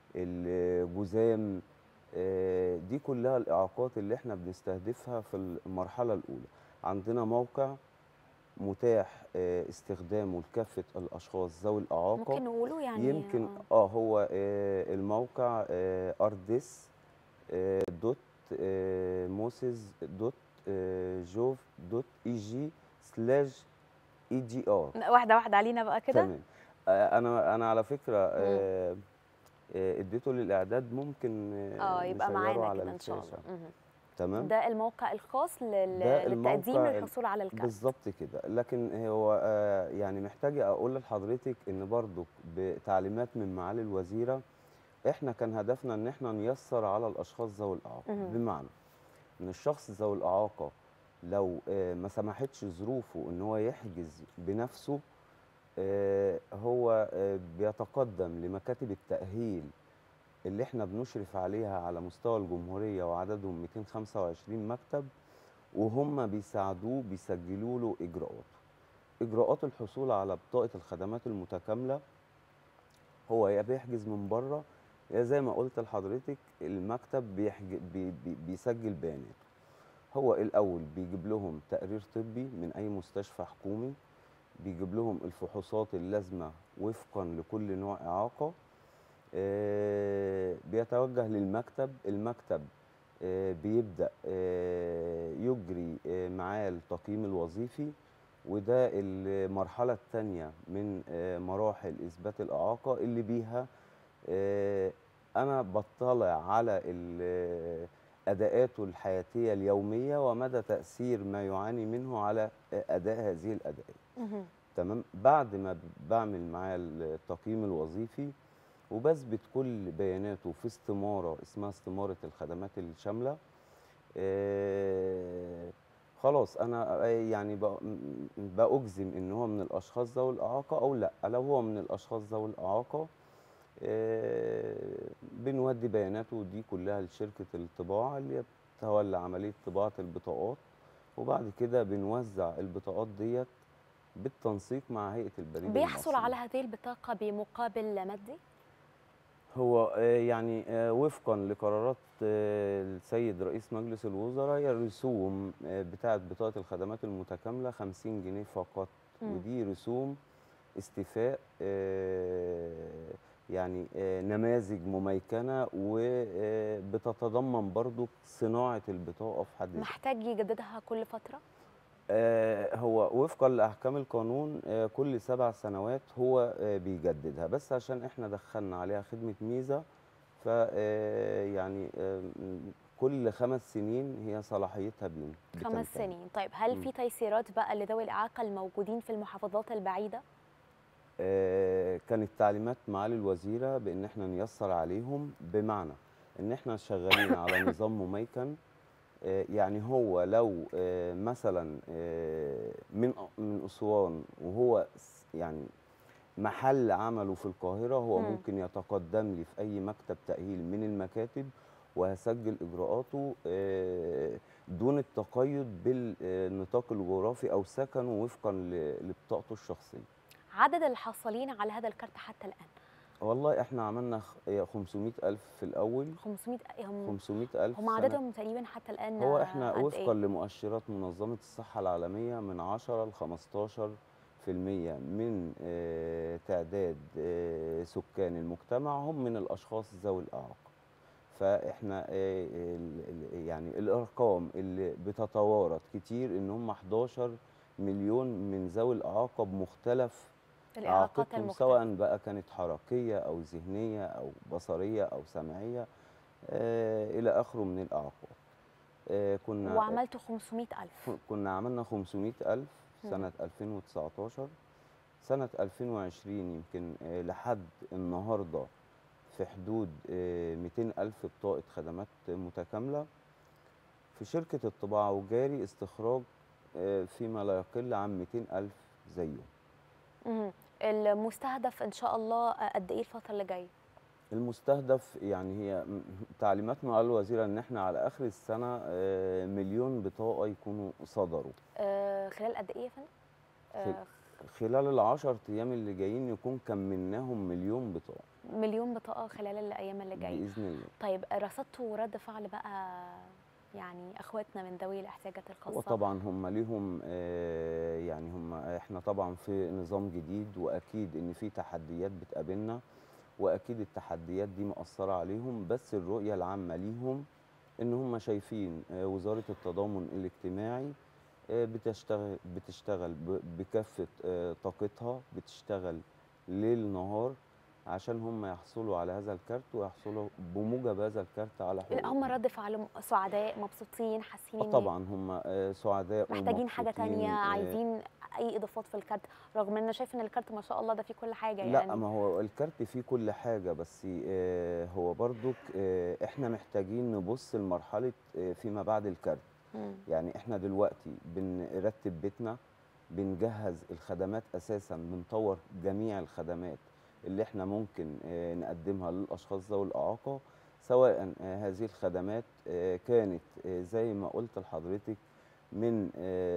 الجذام آه، دي كلها الإعاقات اللي احنا بنستهدفها في المرحلة الأولى عندنا موقع متاح آه، استخدامه لكافة الأشخاص ذوي الإعاقة ممكن نقوله يعني يمكن آه. اه هو آه الموقع آه اردس آه دوت آه موسز دوت آه جوف دوت اي جي سلاش اي جي ار واحده واحده علينا بقى كده تمام آه انا انا على فكره آه آه اديته للاعداد ممكن اه يبقى نشيره معانا على كده ان شاء الله الشاشة. مهم. تمام ده الموقع الخاص لل... ده للتقديم الموقع ال- للحصول على الكارت بالظبط كده لكن هو آه، يعني محتاجة أقول لحضرتك إن برضو بتعليمات من معالي الوزيرة إحنا كان هدفنا إن إحنا نيسر على الأشخاص ذوي الإعاقة مهم. بمعنى إن الشخص ذوي الإعاقة لو آه، ما سمحتش ظروفه إن هو يحجز بنفسه آه، هو آه، بيتقدم لمكاتب التأهيل اللي احنا بنشرف عليها على مستوى الجمهورية وعددهم 225 مكتب وهم بيساعدوه بيسجلوا له إجراءاته إجراءات الحصول على بطاقة الخدمات المتكاملة هو يا بيحجز من بره يا زي ما قلت لحضرتك المكتب بيحج... بي... بي... بيسجل بياناته هو الأول بيجيب لهم تقرير طبي من أي مستشفى حكومي بيجيب لهم الفحوصات اللازمة وفقا لكل نوع إعاقة آه، بيتوجه للمكتب المكتب آه، بيبدأ آه، يجري آه، معاه التقييم الوظيفي وده المرحلة الثانية من آه، مراحل إثبات الإعاقة اللي بيها آه، أنا بطلع على ال- أداءاته الحياتية اليومية ومدى تأثير ما يعاني منه على آه، أداء هذه الأداءات مهم. تمام بعد ما بعمل معاه التقييم الوظيفي وبثبت كل بياناته في استمارة اسمها استمارة الخدمات الشاملة آه خلاص أنا يعني ب- م- بأجزم إن هو من الأشخاص ذوي الإعاقة أو لأ لو هو من الأشخاص ذوي الإعاقة آه بنودي بياناته دي كلها لشركة الطباعة اللي هي بتتولى عملية طباعة البطاقات وبعد كده بنوزع البطاقات ديت بالتنسيق مع هيئة البريد بيحصل المصري. على هذه البطاقه بمقابل مادي هو آه، يعني آه، وفقا لقرارات آه، السيد رئيس مجلس الوزراء هي الرسوم آه، بتاعة بطاقة الخدمات المتكاملة 50 جنيه فقط مم. ودي رسوم استيفاء آه، يعني آه، نماذج مميكنه وبتتضمن برضو صناعه البطاقه في حد ذاتها محتاج يجددها كل فتره آه، هو وفقا لاحكام القانون آه، كل سبع سنوات هو آه، بيجددها بس عشان احنا دخلنا عليها خدمه ميزه ف آه، يعني آه، كل خمس سنين هي صلاحيتها بين خمس بتنتهي. سنين طيب هل مم. في تيسيرات بقى لذوي الاعاقه الموجودين في المحافظات البعيده آه، كانت تعليمات معالي الوزيره بان احنا نيسر عليهم بمعنى ان احنا شغالين على نظام مميكن آه، يعني هو لو آه، مثلا آه، من من اسوان وهو س- يعني محل عمله في القاهره هو مم. ممكن يتقدم لي في اي مكتب تاهيل من المكاتب وهسجل اجراءاته آه، دون التقيد بالنطاق الجغرافي او سكنه وفقا ل- لبطاقته الشخصيه عدد الحاصلين على هذا الكارت حتى الان والله احنا عملنا خ- 500 ألف في الأول 500 هم 500 ألف هم سنة. عددهم تقريبا حتى الان هو احنا قد وفقا إيه؟ لمؤشرات منظمة الصحة العالمية من 10 ل 15 في المية من آه، تعداد آه، سكان المجتمع هم من الأشخاص ذوي الإعاقة فاحنا آه، ال- ال- يعني الأرقام اللي بتتوارد كتير إن هم 11 مليون من ذوي الإعاقة بمختلف الاعاقات اعاقتهم المختلفه سواء بقى كانت حركيه او ذهنيه او بصريه او سمعيه آه الى اخره من الاعاقات آه كنا وعملتوا 500000 كنا عملنا 500 ألف مم. سنة 2019 سنة 2020 يمكن آه، لحد النهاردة في حدود آه، 200 ألف بطاقة خدمات متكاملة في شركة الطباعة وجاري استخراج آه، فيما لا يقل عن 200 ألف زيه مهم. المستهدف ان شاء الله قد ايه الفتره اللي جايه المستهدف يعني هي م- تعليمات معالي الوزير ان احنا على اخر السنه آه، مليون بطاقه يكونوا صدروا آه خلال قد ايه يا فندم آه خلال العشر ايام اللي جايين يكون كملناهم مليون بطاقه مليون بطاقه خلال الايام اللي جايه باذن الله طيب رصدتوا رد فعل بقى يعني اخواتنا من ذوي الاحتياجات الخاصه وطبعا هم ليهم آه، يعني هم احنا طبعا في نظام جديد واكيد ان في تحديات بتقابلنا واكيد التحديات دي مأثره عليهم بس الرؤيه العامه ليهم ان هم شايفين آه، وزاره التضامن الاجتماعي آه، بتشتغل بتشتغل ب- بكافه آه، طاقتها بتشتغل ليل نهار عشان هم يحصلوا على هذا الكارت ويحصلوا بموجب هذا الكارت على لا، هم حقوقهم رد فعلهم سعداء مبسوطين حاسين آه إن طبعا هم آه، سعداء محتاجين حاجه ومبسوطين، تانية آه، عايزين اي اضافات في الكارت رغم ان انا شايف ان الكارت ما شاء الله ده فيه كل حاجه لا يعني ما هو الكارت فيه كل حاجة بس آه، هو برضك آه، احنا محتاجين نبص لمرحلة آه، فيما بعد الكارت مم. يعني احنا دلوقتي بنرتب بيتنا بنجهز الخدمات اساسا بنطور جميع الخدمات اللي احنا ممكن آه، نقدمها للاشخاص ذوي الاعاقه سواء آه، هذه الخدمات آه، كانت آه، زي ما قلت لحضرتك من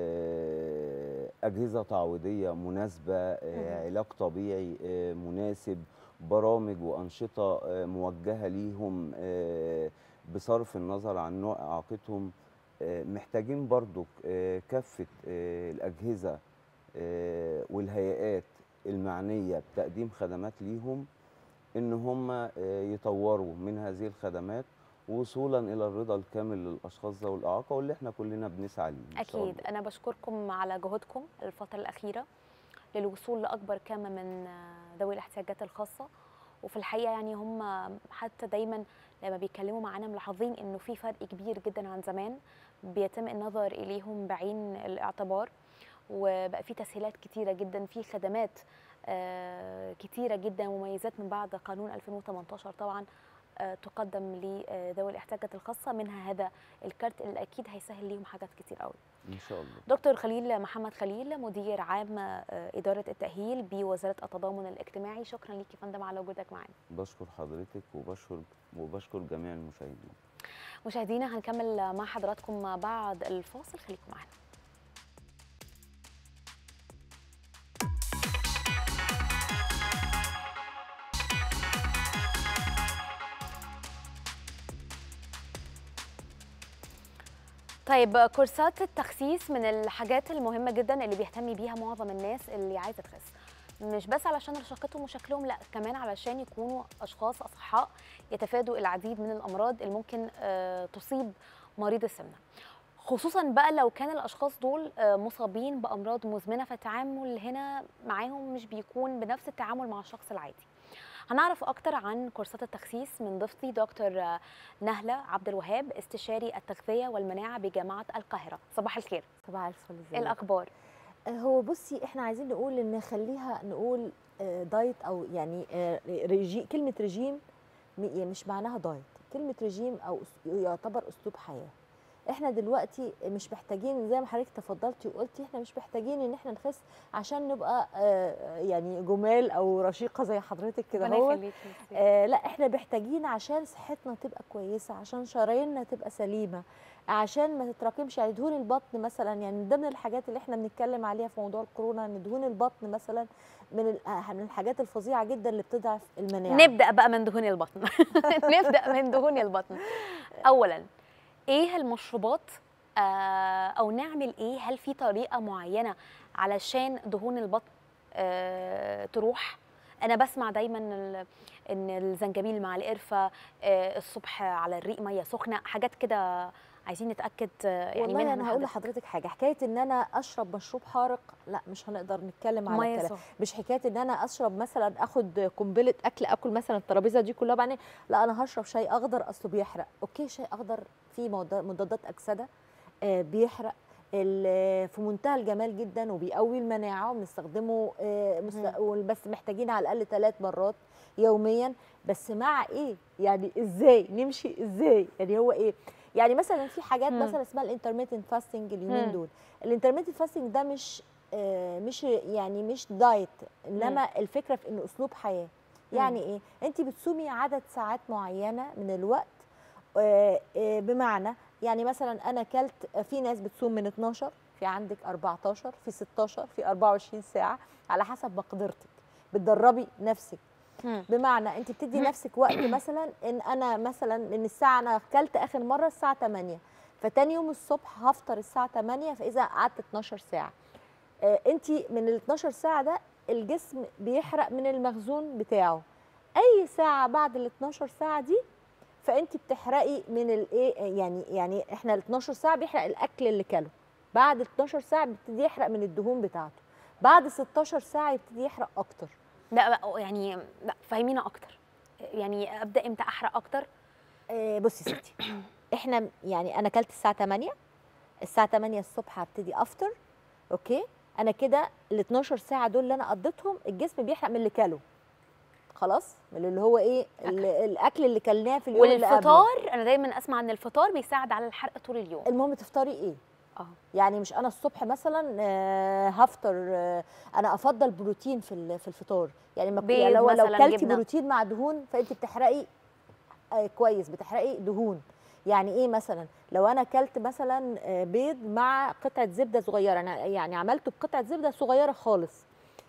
آه، اجهزه تعويضيه مناسبه آه، مهم. علاج طبيعي آه، مناسب برامج وانشطه آه، موجهه ليهم آه، بصرف النظر عن نوع اعاقتهم آه، محتاجين برضو آه، كافة آه، الأجهزة آه، والهيئات المعنية بتقديم خدمات ليهم إن هم آه، يطوروا من هذه الخدمات وصولا إلى الرضا الكامل للأشخاص ذوي الإعاقة واللي إحنا كلنا بنسعى ليه إن شاء اكيد الله. انا بشكركم على جهودكم الفتره الاخيره للوصول لاكبر كم من آه، ذوي الاحتياجات الخاصه وفي الحقيقه يعني هم حتى دايما لما بيتكلموا معانا ملاحظين انه في فرق كبير جدا عن زمان بيتم النظر اليهم بعين الاعتبار وبقى في تسهيلات كتيره جدا في خدمات آه، كتيره جدا مميزات من بعد قانون 2018 طبعا آه، تقدم لذوي الاحتياجات الخاصه منها هذا الكارت اللي اكيد هيسهل ليهم حاجات كتير قوي إن شاء الله دكتور خليل محمد خليل مدير عام آه، إدارة التأهيل بوزارة التضامن الاجتماعي شكرا ليك يا فندم على وجودك معانا بشكر حضرتك وبشكر وبشكر جميع المشاهدين مشاهدينا هنكمل مع حضراتكم بعد الفاصل خليكم معانا طيب كورسات التخسيس من الحاجات المهمة جدا اللي بيهتم بيها معظم الناس اللي عايزة تخس مش بس علشان رشاقتهم وشكلهم لا كمان علشان يكونوا اشخاص اصحاء يتفادوا العديد من الامراض اللي ممكن آه، تصيب مريض السمنه خصوصا بقى لو كان الاشخاص دول آه، مصابين بامراض مزمنه فالتعامل هنا معاهم مش بيكون بنفس التعامل مع الشخص العادي هنعرف اكتر عن كورسات التخسيس من ضيفتي دكتور آه، نهله عبد الوهاب استشاري التغذيه والمناعه بجامعه القاهره صباح الخير صباح الفل ايه ازيك الاخبار هو بصي احنا عايزين نقول ان نخليها نقول آه، دايت او يعني آه، ريجي كلمه رجيم م- يعني مش معناها دايت كلمه رجيم او أس- يعتبر اسلوب حياه احنا دلوقتي مش محتاجين زي ما حضرتك تفضلتي وقلتي احنا مش محتاجين ان احنا نخس عشان نبقى آه، يعني جمال او رشيقه زي حضرتك كده ربنا هو يخليكي ميرسي. آه لا احنا محتاجين عشان صحتنا تبقى كويسه عشان شراييننا تبقى سليمه عشان ما تتراكمش يعني دهون البطن مثلا يعني من ضمن الحاجات اللي احنا بنتكلم عليها في موضوع الكورونا ان دهون البطن مثلا من ال- آه، من الحاجات الفظيعه جدا اللي بتضعف المناعه نبدا بقى من دهون البطن نبدا من دهون البطن اولا ايه المشروبات آه او نعمل ايه هل في طريقه معينه علشان دهون البطن آه تروح انا بسمع دايما ال- ان الزنجبيل مع القرفه آه الصبح على الريق ميه سخنه حاجات كده عايزين نتاكد آه، يعني والله منها انا من هقول حضرتك. لحضرتك حاجه حكايه ان انا اشرب مشروب حارق لا مش هنقدر نتكلم على ميه الكلام سخنه مش حكايه ان انا اشرب مثلا اخد قنبله اكل اكل مثلا الترابيزه دي كلها بعدين لا انا هشرب شاي اخضر اصله بيحرق اوكي شاي اخضر فيه مضاد- مضادات اكسده آه، بيحرق ال- في منتهى الجمال جدا وبيقوي المناعه وبنستخدمه آه، مست- بس محتاجين على الاقل ثلاث مرات يوميا بس مع ايه يعني ازاي نمشي ازاي يعني هو ايه يعني مثلا في حاجات مم. مثلا اسمها الانترميتنت فاستنج اليومين مم. دول الانترميتنت فاستنج ده مش آه، مش يعني مش دايت انما الفكره في انه اسلوب حياه يعني ايه انت بتصومي عدد ساعات معينه من الوقت آه، آه، بمعنى يعني مثلا انا كلت في ناس بتصوم من 12 في عندك 14 في 16 في 24 ساعه على حسب مقدرتك بتدربي نفسك مم. بمعنى انت بتدي نفسك وقت مثلا ان انا مثلا من الساعه انا اكلت اخر مره الساعه 8 فتاني يوم الصبح هفطر الساعه 8 فاذا قعدت 12 ساعه آه انت من ال 12 ساعه ده الجسم بيحرق من المخزون بتاعه اي ساعه بعد ال 12 ساعه دي فانت بتحرقي من الايه يعني يعني احنا ال 12 ساعه بيحرق الاكل اللي كله بعد ال 12 ساعه بيبتدي يحرق من الدهون بتاعته بعد 16 ساعه يبتدي يحرق اكتر لا بقى يعني لا فهمينا اكتر يعني ابدا امتى احرق اكتر آه، بصي يا ستي احنا يعني انا اكلت الساعه 8 الساعه 8 الصبح هبتدي افطر اوكي انا كده ال 12 ساعه دول اللي انا قضيتهم الجسم بيحرق من اللي كله خلاص من اللي هو ايه ال- الاكل اللي كلناه في اليوم اللي قبله والفطار انا دايما اسمع ان الفطار بيساعد على الحرق طول اليوم المهم تفطري ايه اه يعني مش انا الصبح مثلا آه، هفطر آه، انا افضل بروتين في ال- في الفطار يعني ما بيض يعني لو لو مثلاً، كلتي جبنة. بروتين مع دهون فانت بتحرقي آه، كويس بتحرقي دهون يعني ايه مثلا لو انا اكلت مثلا آه، بيض مع قطعه زبده صغيره انا يعني عملته بقطعه زبده صغيره خالص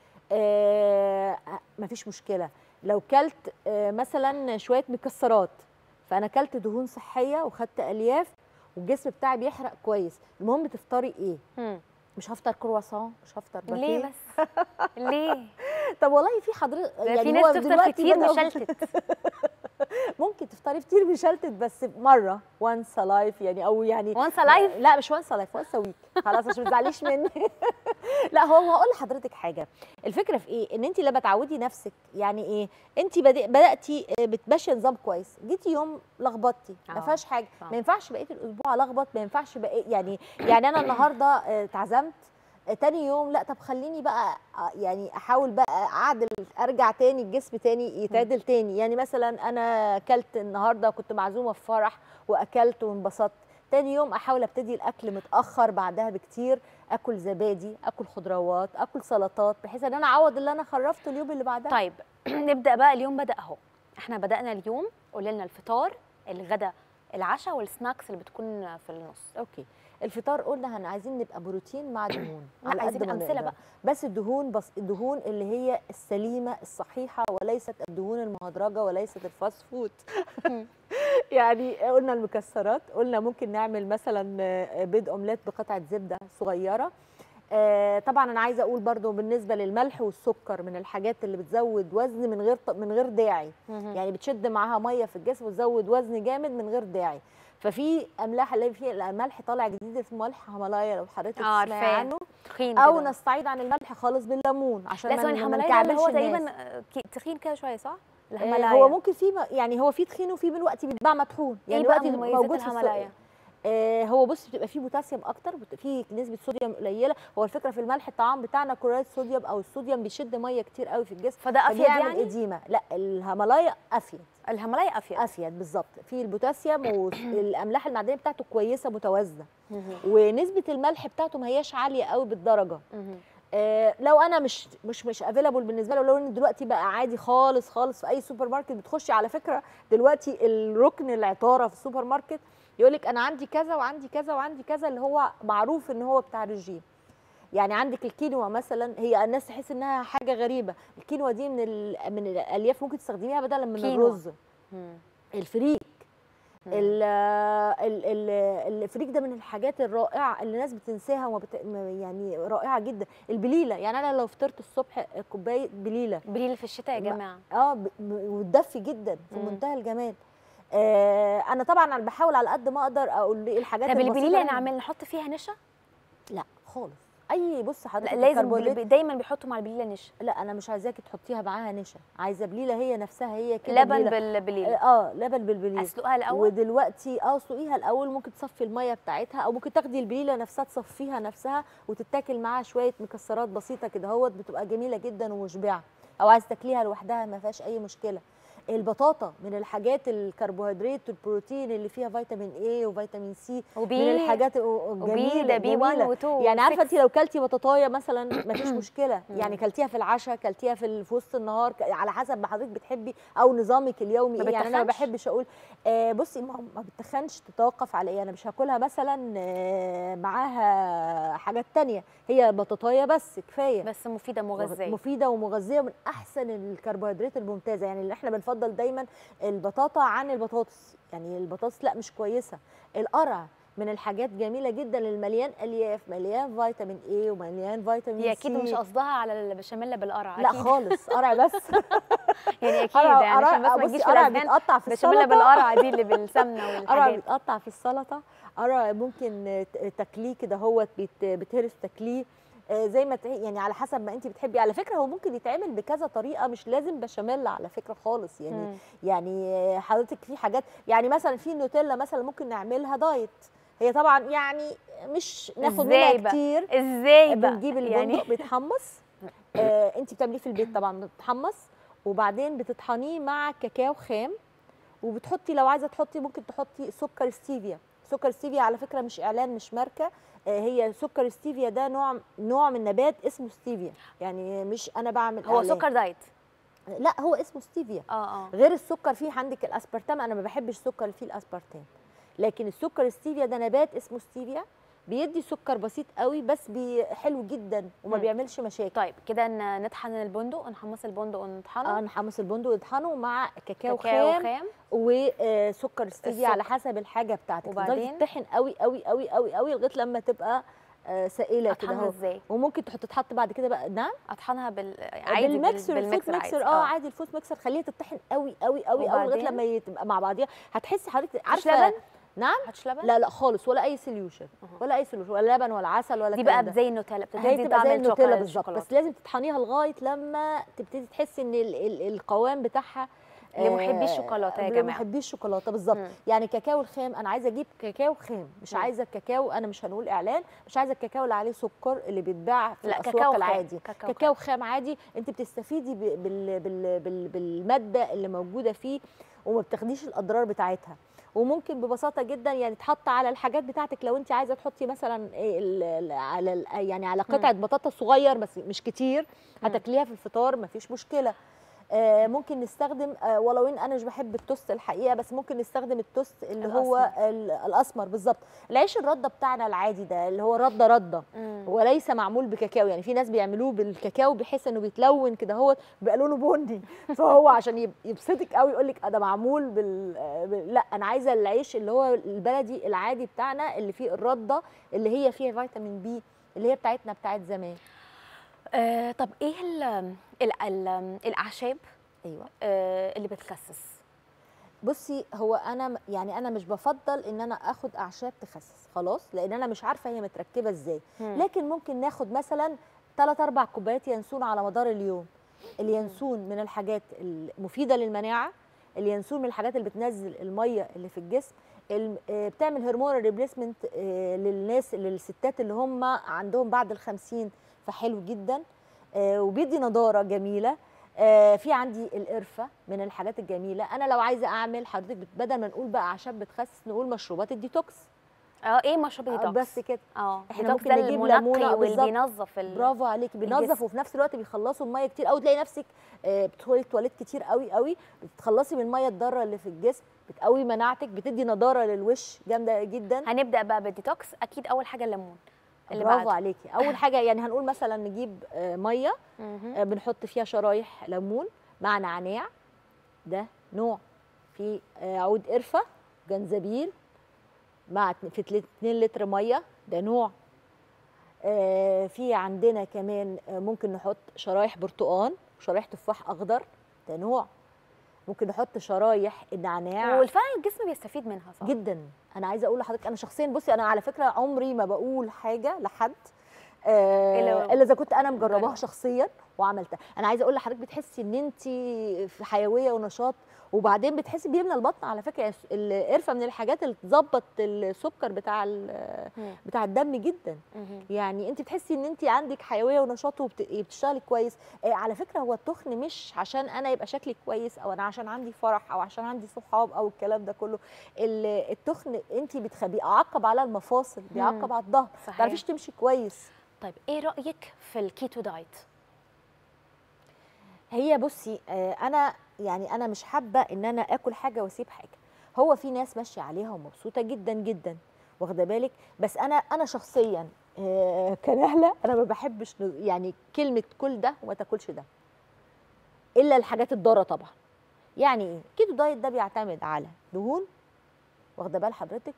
آه مفيش مشكله لو كلت آه مثلا شويه مكسرات فانا كلت دهون صحيه وخدت الياف والجسم بتاعي بيحرق كويس المهم تفطري ايه مم. مش هفطر كرواسون مش هفطر باتيه ليه بس ليه طب والله في حضرتك ده في هو ناس تفطر دلوقتي كتير بدأوا- مشلتت ممكن تفطري كتير مشلتت بس مره وانس لايف يعني او يعني وانس لايف لا مش وانس لايف وانس ويك خلاص عشان ما تزعليش مني لا هو هقول لحضرتك حاجه الفكره في ايه ان انت لما تعودي نفسك يعني ايه انت بدأ بداتي آه، بتمشي نظام كويس جيتي يوم لخبطتي ما آه، فيهاش حاجه آه. ما ينفعش بقيه الاسبوع الخبط ما ينفعش بقى يعني يعني انا النهارده آه، اتعزمت آه، تاني يوم لا طب خليني بقى آه، يعني احاول بقى اعدل ارجع تاني الجسم تاني يتعدل تاني يعني مثلا انا اكلت النهارده كنت معزومه في فرح واكلت وانبسطت تاني يوم احاول ابتدي الاكل متاخر بعدها بكتير اكل زبادي اكل خضروات اكل سلطات بحيث ان انا اعوض اللي انا خرفته اليوم اللي بعدها طيب نبدا بقى اليوم بدا اهو احنا بدانا اليوم قولي لنا الفطار الغدا العشاء والسناكس اللي بتكون في النص اوكي الفطار قلنا هن عايزين نبقى بروتين مع دهون لا، على عايزين قد ما أمثلة نقدر. بقى. بس الدهون بس الدهون اللي هي السليمه الصحيحه وليست الدهون المهدرجه وليست الفاست فود يعني قلنا المكسرات قلنا ممكن نعمل مثلا بيض اومليت بقطعه زبده صغيره آه طبعا انا عايزه اقول برضو بالنسبه للملح والسكر من الحاجات اللي بتزود وزن من غير من غير داعي مهم. يعني بتشد معاها ميه في الجسم وتزود وزن جامد من غير داعي ففي املاح اللي فيه الملح طالع جديد اسمه ملح هيمالايا لو حضرتك اه تسمعي عارفاه عنه تخين او كده. نستعيد عن الملح خالص بالليمون عشان لا ما ثواني ما الهملايا ده اللي هو نكعبلش الناس. تقريبا آه، كي- تخين كده شويه صح؟ آه، الهملايا هو ممكن في يعني هو في تخين وفي دلوقتي بيتباع مطحون ايه يعني بقى دلوقتي مميزات موجود في السوق الهملايا؟ آه هو بص بتبقى فيه بوتاسيوم اكتر بت- فيه نسبه صوديوم قليله هو الفكره في الملح الطعام بتاعنا كلوريد صوديوم او الصوديوم بيشد ميه كتير قوي في الجسم فده افيد فبيعمل يعني؟ اديمه لا الهيمالايا افيد الهملايا افيد افيد بالظبط فيه البوتاسيوم والاملاح المعدنيه بتاعته كويسه متوازنه مهم. ونسبه الملح بتاعته ما هياش عاليه قوي بالدرجه مهم. آه، لو انا مش مش مش افيلابل بالنسبه له لو ان دلوقتي بقى عادي خالص خالص في اي سوبر ماركت بتخشي على فكره دلوقتي الركن العطاره في السوبر ماركت يقول لك انا عندي كذا وعندي كذا وعندي كذا اللي هو معروف ان هو بتاع رجيم يعني عندك الكينوا مثلا هي الناس تحس انها حاجه غريبه الكينوا دي من ال- من الالياف ممكن تستخدميها بدلا من كينوا. الرز مم. الفريك مم. ال- ال- ال- الفريك ده من الحاجات الرائعه اللي الناس بتنساها وما بت... م- يعني رائعه جدا البليله يعني انا لو فطرت الصبح كوبايه بليله بليل في الشتاء يا ما- جماعه اه ب- ب- وتدفي جدا في مم. منتهى الجمال آه انا طبعا أنا بحاول على قد ما اقدر اقول ايه الحاجات طب البسيطة البليله اللي- نعمل نحط فيها نشا؟ لا خالص اي بص لا حضرتك لازم الكربوهيدرات- بل- دايما بيحطوا مع البليله نشا لا انا مش عايزاكي تحطيها معاها نشا عايزه بليله هي نفسها هي كده لبن بليلة. بالبليل اه لبن بالبليل اسلقها الاول ودلوقتي اه اسلقيها الاول ممكن تصفي الميه بتاعتها او ممكن تاخدي البليله نفسها تصفيها نفسها وتتاكل معاها شويه مكسرات بسيطه كده اهوت بتبقى جميله جدا ومشبعه او عايز تاكليها لوحدها ما فيهاش اي مشكله البطاطا من الحاجات الكربوهيدرات والبروتين اللي فيها فيتامين اي وفيتامين سي وبي من الحاجات وبي الجميله ده بي 1 جميلة. و2 يعني عارفه انت لو كلتي بطاطايه مثلا مفيش مشكله مم. يعني كلتيها في العشاء كلتيها في ال- في وسط النهار ك- على حسب ما حضرتك بتحبي او نظامك اليومي ما إيه. يعني انا ما بتتخنش؟ بحبش اقول آه بصي ما ما بتخنش تتوقف على ايه انا مش هاكلها مثلا آه معاها حاجات تانية هي بطاطايه بس كفايه بس مفيده مغذيه مفيده ومغذيه من احسن الكربوهيدرات الممتازه يعني اللي احنا بنفضل دايما البطاطا عن البطاطس يعني البطاطس لا مش كويسه القرع من الحاجات جميله جدا المليان الياف مليان فيتامين اي ومليان فيتامين هي اكيد سي. مش قصدها على البشاميل بالقرع لا أكيد. خالص قرع بس يعني اكيد قرع يعني عشان بس قرع ما بصي تجيش في قرع الاذهان بيتقطع في بشاميل السلطه بالقرع دي اللي بالسمنه قرع والحاجات بيتقطع في السلطه قرع ممكن ت- تاكليه كده هو بتهرس تاكليه آه، زي ما تع- يعني على حسب ما انت بتحبي على فكره هو ممكن يتعمل بكذا طريقه مش لازم بشاميل على فكره خالص يعني مم. يعني آه، حضرتك في حاجات يعني مثلا في النوتيلا مثلا ممكن نعملها دايت هي طبعا يعني مش ناخد إزاي منها بقى؟ كتير ازاي بقى بنجيب البندق يعني يعني بيتحمص آه انت بتعمليه في البيت طبعا بتتحمص وبعدين بتطحنيه مع كاكاو خام وبتحطي لو عايزه تحطي ممكن تحطي سكر ستيفيا سكر ستيفيا على فكره مش اعلان مش ماركه آه هي سكر ستيفيا ده نوع نوع من نبات اسمه ستيفيا يعني مش انا بعمل هو إعلان. سكر دايت لا هو اسمه ستيفيا اه اه غير السكر فيه عندك الاسبرتام انا ما بحبش السكر اللي فيه الاسبرتام لكن السكر ستيفيا ده نبات اسمه ستيفيا بيدي سكر بسيط قوي بس بي حلو جدا وما مم. بيعملش مشاكل طيب كده ن- نطحن البندق ونحمص البندق ونطحنه اه نحمص البندق ويطحنه مع كاكاو, كاكاو خام, خام وسكر ستيفيا السكر. على حسب الحاجه بتاعتك تفضلي وبعدين؟ تطحن قوي قوي قوي قوي قوي لغايه لما تبقى آه، سائله كده اطحنها اهو ازاي وممكن تحط تتحط بعد كده بقى نعم اطحنها بال عادي بال- بالميكسر الفوت بالميكسر ميكسر عادي. اه عادي الفوت ميكسر خليها تطحن قوي قوي قوي قوي لغايه وبعدين؟ لما ي- تبقى مع بعضيها هتحسي حضرتك مش عارفه لبن نعم هاتش لبن لا لا خالص ولا اي سوليوشن أها. ولا اي سوليوشن ولا لبن ولا عسل ولا دي الكلام بقى ده. زي النوتيلا هي بتدي تبقى طعم زي النوتيلا الشوكولا- بالظبط الشوكولاتة. بس لازم تطحنيها لغايه لما تبتدي تحسي ان ال ال القوام بتاعها لمحبي آه، الشوكولاتة يا جماعة. لمحبي الشوكولاته بالظبط مم. يعني كاكاو الخام انا عايزه اجيب كاكاو خام مش مم. عايزه الكاكاو انا مش هنقول اعلان مش عايزه الكاكاو اللي عليه سكر اللي بيتباع في لا الاسواق كاكاو خام. العادي كاكاو كاكاو خام عادي انت بتستفيدي ب- بال بال بال بالماده اللي موجوده فيه وما بتاخديش الاضرار بتاعتها وممكن ببساطه جدا يعني تحط على الحاجات بتاعتك لو انت عايزه تحطي مثلا إيه ال- ال- على ال- يعني على قطعه بطاطا صغير بس مش كتير هتاكليها في الفطار مفيش مشكله آه، ممكن نستخدم آه، ولو ان انا مش بحب التوست الحقيقه بس ممكن نستخدم التوست اللي هو الأسمر. ال- الاسمر بالظبط العيش الرده بتاعنا العادي ده اللي هو رده رده مم. وليس معمول بكاكاو يعني في ناس بيعملوه بالكاكاو بحيث انه بيتلون كده هو بيبقى لونه بني فهو عشان يب- يبسطك قوي يقول لك ده معمول بال... آه، بال... لا انا عايزه العيش اللي هو البلدي العادي بتاعنا اللي فيه الرده اللي هي فيها فيتامين بي اللي هي بتاعتنا بتاعت زمان آه طب ايه ال ال ال الاعشاب ايوه آه اللي بتخسس بصي هو انا م- يعني انا مش بفضل ان انا اخد اعشاب تخسس خلاص لان انا مش عارفه هي متركبه ازاي مم. لكن ممكن ناخد مثلا 3 4 كوبايات ينسون على مدار اليوم اليانسون من الحاجات المفيده للمناعه اليانسون من الحاجات اللي بتنزل الميه اللي في الجسم الم- آه، بتعمل هرمون ريبليسمنت للناس للستات اللي هم عندهم بعد الخمسين فحلو جدا آه، وبيدي نضاره جميله آه، في عندي القرفه من الحاجات الجميله انا لو عايزه اعمل حضرتك بت- بدل ما نقول بقى اعشاب بتخسس نقول مشروبات الديتوكس اه ايه مشروب آه، ديتوكس بس كده اه إحنا ديتوكس ممكن ده نجيب المنقي ليمونة واللي بالظبط. بينظف ال- برافو عليكي بينظف الجسم. وفي نفس الوقت بيخلصوا الميه كتير قوي تلاقي نفسك آه، بتدخلي تواليت كتير قوي قوي بتتخلصي من الميه الضاره اللي في الجسم بتقوي مناعتك بتدي نضاره للوش جامده جدا هنبدا بقى بالديتوكس اكيد اول حاجه الليمون اللي برافو بعده عليكي اول حاجه يعني هنقول مثلا نجيب آه، ميه مهم. آه، بنحط فيها شرايح ليمون مع نعناع ده نوع في آه، عود قرفه جنزبيل مع اتن- في 2 لتر ميه ده نوع آه، في عندنا كمان آه، ممكن نحط شرايح برتقان شرايح تفاح اخضر ده نوع ممكن نحط شرايح النعناع والفعلا الجسم بيستفيد منها صح جدا انا عايزه اقول لحضرتك انا شخصيا بصي انا على فكره عمري ما بقول حاجه لحد آه، إلا- الا اذا كنت انا مجرباها مجربة. شخصيا وعملتها انا عايزه اقول لحضرتك بتحسي ان انت في حيويه ونشاط وبعدين بتحسي بيملى البطن على فكره يعني القرفه من الحاجات اللي تظبط السكر بتاع ال- مم. بتاع الدم جدا مهم. يعني انت بتحسي ان انت عندك حيويه ونشاط وبتشتغلي كويس آه على فكره هو التخن مش عشان انا يبقى شكلي كويس او انا عشان عندي فرح او عشان عندي صحاب او الكلام ده كله ال- التخن انت بتخ- بيعقب على المفاصل بيعقب على الظهر ما صحيح. تعرفيش تمشي كويس طيب ايه رايك في الكيتو دايت هي بصي آه، انا يعني انا مش حابه ان انا اكل حاجه واسيب حاجه هو في ناس ماشيه عليها ومبسوطه جدا جدا واخده بالك بس انا انا شخصيا آه، كنهله انا ما بحبش ن- يعني كلمه كل ده وما تاكلش ده الا الحاجات الضاره طبعا يعني ايه كيتو دايت ده بيعتمد على دهون واخده بال حضرتك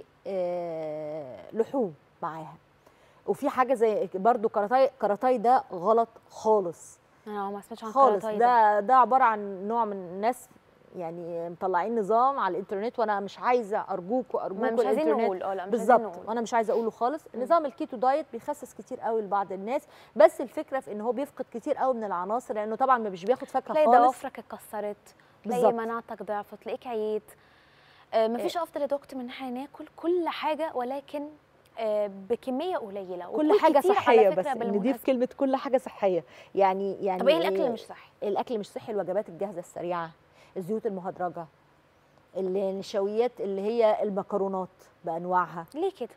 ولحوم معاها وفي حاجه زي برضو كراتاي كراتاي ده غلط خالص انا ما سمعتش عن خالص الكراتاي ده ده عباره عن نوع من الناس يعني مطلعين نظام على الانترنت وانا مش عايزه ارجوكوا ما ارجوكوا مش عايزين الإنترنت. نقول اه لا مش عايزين بالظبط نقول وانا مش عايزه اقوله خالص نظام الكيتو دايت بيخسس كتير قوي لبعض الناس بس الفكره في ان هو بيفقد كتير قوي من العناصر لانه طبعا مش بياخد فاكهه تلاقي خالص ضوافرك اتكسرت تلاقي بالظبط. مناعتك ضعفت تلاقيك عييت آه مفيش افضل يا دكتور من ان احنا ناكل كل حاجه ولكن آه بكميه قليله كل وكل حاجه كتير على صحيه فكرة بس نضيف بالمناسبة. كلمه كل حاجه صحيه يعني يعني طب ايه الاكل اللي مش صحي الاكل مش صحي الوجبات الجاهزه السريعه الزيوت المهدرجه النشويات اللي هي المكرونات بانواعها ليه كده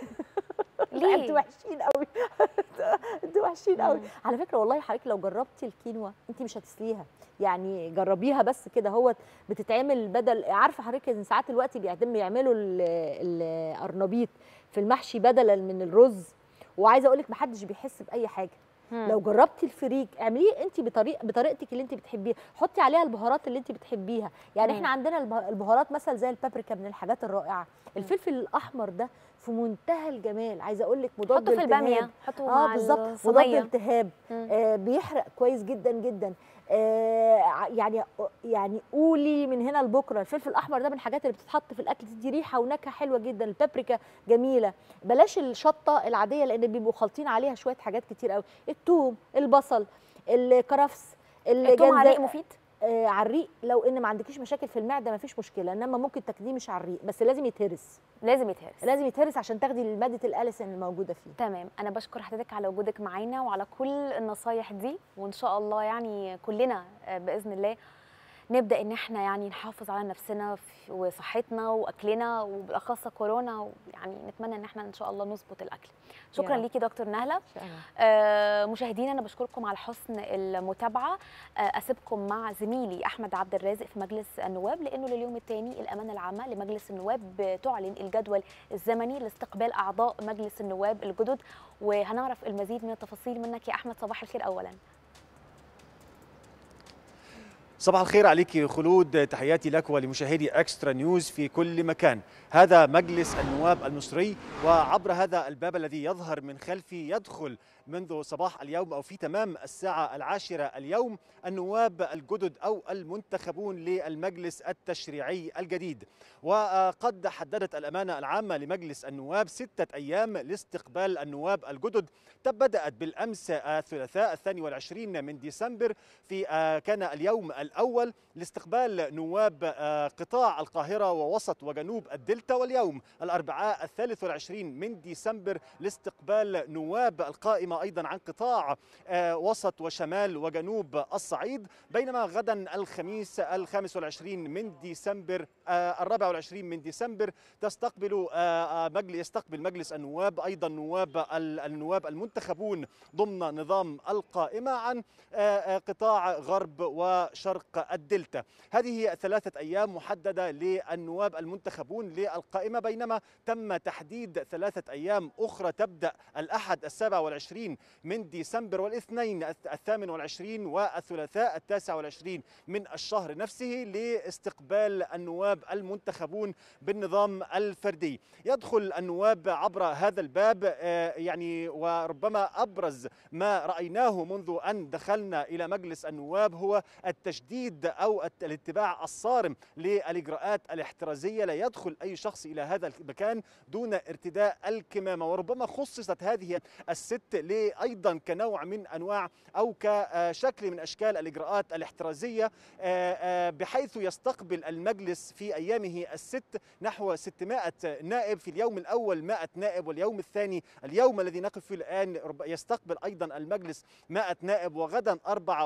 لا انتوا ليه وحشين قوي انتوا وحشين قوي مم. على فكره والله حضرتك لو جربتي الكينوا انت مش هتسليها يعني جربيها بس كده هو بتتعمل بدل عارفه حضرتك ان ساعات الوقت بيعتم بيعملوا ال- القرنبيط في المحشي بدلا من الرز وعايزه اقول لك محدش بيحس باي حاجه مم. لو جربتي الفريك اعمليه انت بطريقه بطريقتك اللي انت بتحبيها حطي عليها البهارات اللي انت بتحبيها يعني مم. احنا عندنا البه- البهارات مثلا زي البابريكا من الحاجات الرائعه الفلفل الاحمر ده في منتهى الجمال عايزه اقول لك مضاد حطه في التهاب. الباميه حطه اه مع بالظبط مضاد الصينيه التهاب مم. آه بيحرق كويس جدا جدا آه ع- يعني يعني قولي من هنا لبكره الفلفل الاحمر ده من الحاجات اللي بتتحط في الاكل تدي ريحه ونكهه حلوه جدا البابريكا جميله بلاش الشطه العاديه لان بيبقوا خالطين عليها شويه حاجات كتير قوي الثوم البصل الكرفس التوم على الجنزبيل- الريق مفيد آه على الريق لو ان ما عندكيش مشاكل في المعده ما فيش مشكله انما ممكن تاكليه مش على الريق بس لازم يتهرس لازم يتهرس لازم يتهرس عشان تاخدي ماده الاليسين الموجوده فيه تمام انا بشكر حضرتك على وجودك معانا وعلى كل النصايح دي وان شاء الله يعني كلنا آه، باذن الله نبدا ان احنا يعني نحافظ على نفسنا في- وصحتنا واكلنا وبالاخص كورونا يعني نتمنى ان احنا ان شاء الله نظبط الاكل شكرا رب. ليكي دكتور نهله ان شاء الله آه، مشاهدينا انا بشكركم على حسن المتابعه آه، اسيبكم مع زميلي احمد عبد الرازق في مجلس النواب لانه لليوم الثاني الامانه العامه لمجلس النواب بتعلن الجدول الزمني لاستقبال اعضاء مجلس النواب الجدد وهنعرف المزيد من التفاصيل منك يا احمد صباح الخير اولا صباح الخير عليك خلود تحياتي لك ولمشاهدي اكسترا نيوز في كل مكان هذا مجلس النواب المصري وعبر هذا الباب الذي يظهر من خلفي يدخل منذ صباح اليوم او في تمام الساعه العاشره اليوم النواب الجدد او المنتخبون للمجلس التشريعي الجديد وقد حددت الامانه العامه لمجلس النواب سته ايام لاستقبال النواب الجدد بدات بالامس الثلاثاء الثاني والعشرين من ديسمبر في كان اليوم الاول لاستقبال نواب قطاع القاهره ووسط وجنوب الدلتا واليوم الاربعاء الثالث والعشرين من ديسمبر لاستقبال نواب القائمه ايضا عن قطاع وسط وشمال وجنوب الصعيد بينما غدا الخميس الخامس والعشرين من ديسمبر الرابع والعشرين من ديسمبر تستقبل مجلس يستقبل مجلس النواب ايضا نواب النواب المنتخبون ضمن نظام القائمه عن قطاع غرب وشرق الدلتا هذه ثلاثه ايام محدده للنواب المنتخبون للقائمه بينما تم تحديد ثلاثه ايام اخرى تبدا الاحد السابع والعشرين من ديسمبر والاثنين الثامن والعشرين والثلاثاء التاسع والعشرين من الشهر نفسه لاستقبال النواب المنتخبون بالنظام الفردي يدخل النواب عبر هذا الباب يعني وربما أبرز ما رأيناه منذ أن دخلنا إلى مجلس النواب هو التشديد أو الاتباع الصارم للإجراءات الاحترازية لا يدخل أي شخص إلى هذا المكان دون ارتداء الكمامة وربما خصصت هذه الست أيضا كنوع من أنواع أو كشكل من أشكال الإجراءات الاحترازية بحيث يستقبل المجلس في أيامه الست نحو 600 نائب في اليوم الأول 100 نائب واليوم الثاني اليوم الذي نقف فيه الآن يستقبل أيضا المجلس 100 نائب وغدا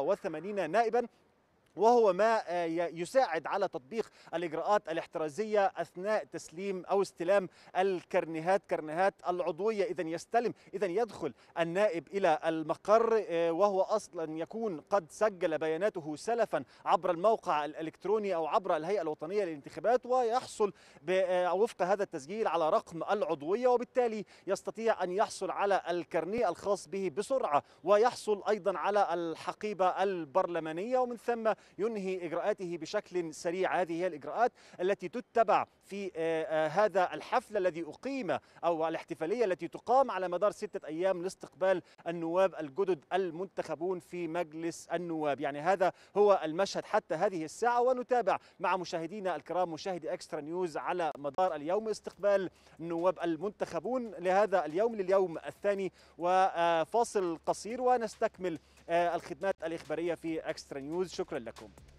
84 نائبا وهو ما يساعد على تطبيق الاجراءات الاحترازيه اثناء تسليم او استلام الكرنيهات كرنيهات العضويه اذا يستلم اذا يدخل النائب الى المقر وهو اصلا يكون قد سجل بياناته سلفا عبر الموقع الالكتروني او عبر الهيئه الوطنيه للانتخابات ويحصل وفق هذا التسجيل على رقم العضويه وبالتالي يستطيع ان يحصل على الكرنيه الخاص به بسرعه ويحصل ايضا على الحقيبه البرلمانيه ومن ثم ينهي اجراءاته بشكل سريع هذه هي الاجراءات التي تتبع في هذا الحفل الذي اقيم او الاحتفاليه التي تقام على مدار سته ايام لاستقبال النواب الجدد المنتخبون في مجلس النواب يعني هذا هو المشهد حتى هذه الساعه ونتابع مع مشاهدينا الكرام مشاهدي اكسترا نيوز على مدار اليوم استقبال النواب المنتخبون لهذا اليوم لليوم الثاني وفاصل قصير ونستكمل الخدمات الإخبارية في أكسترا نيوز شكرا لكم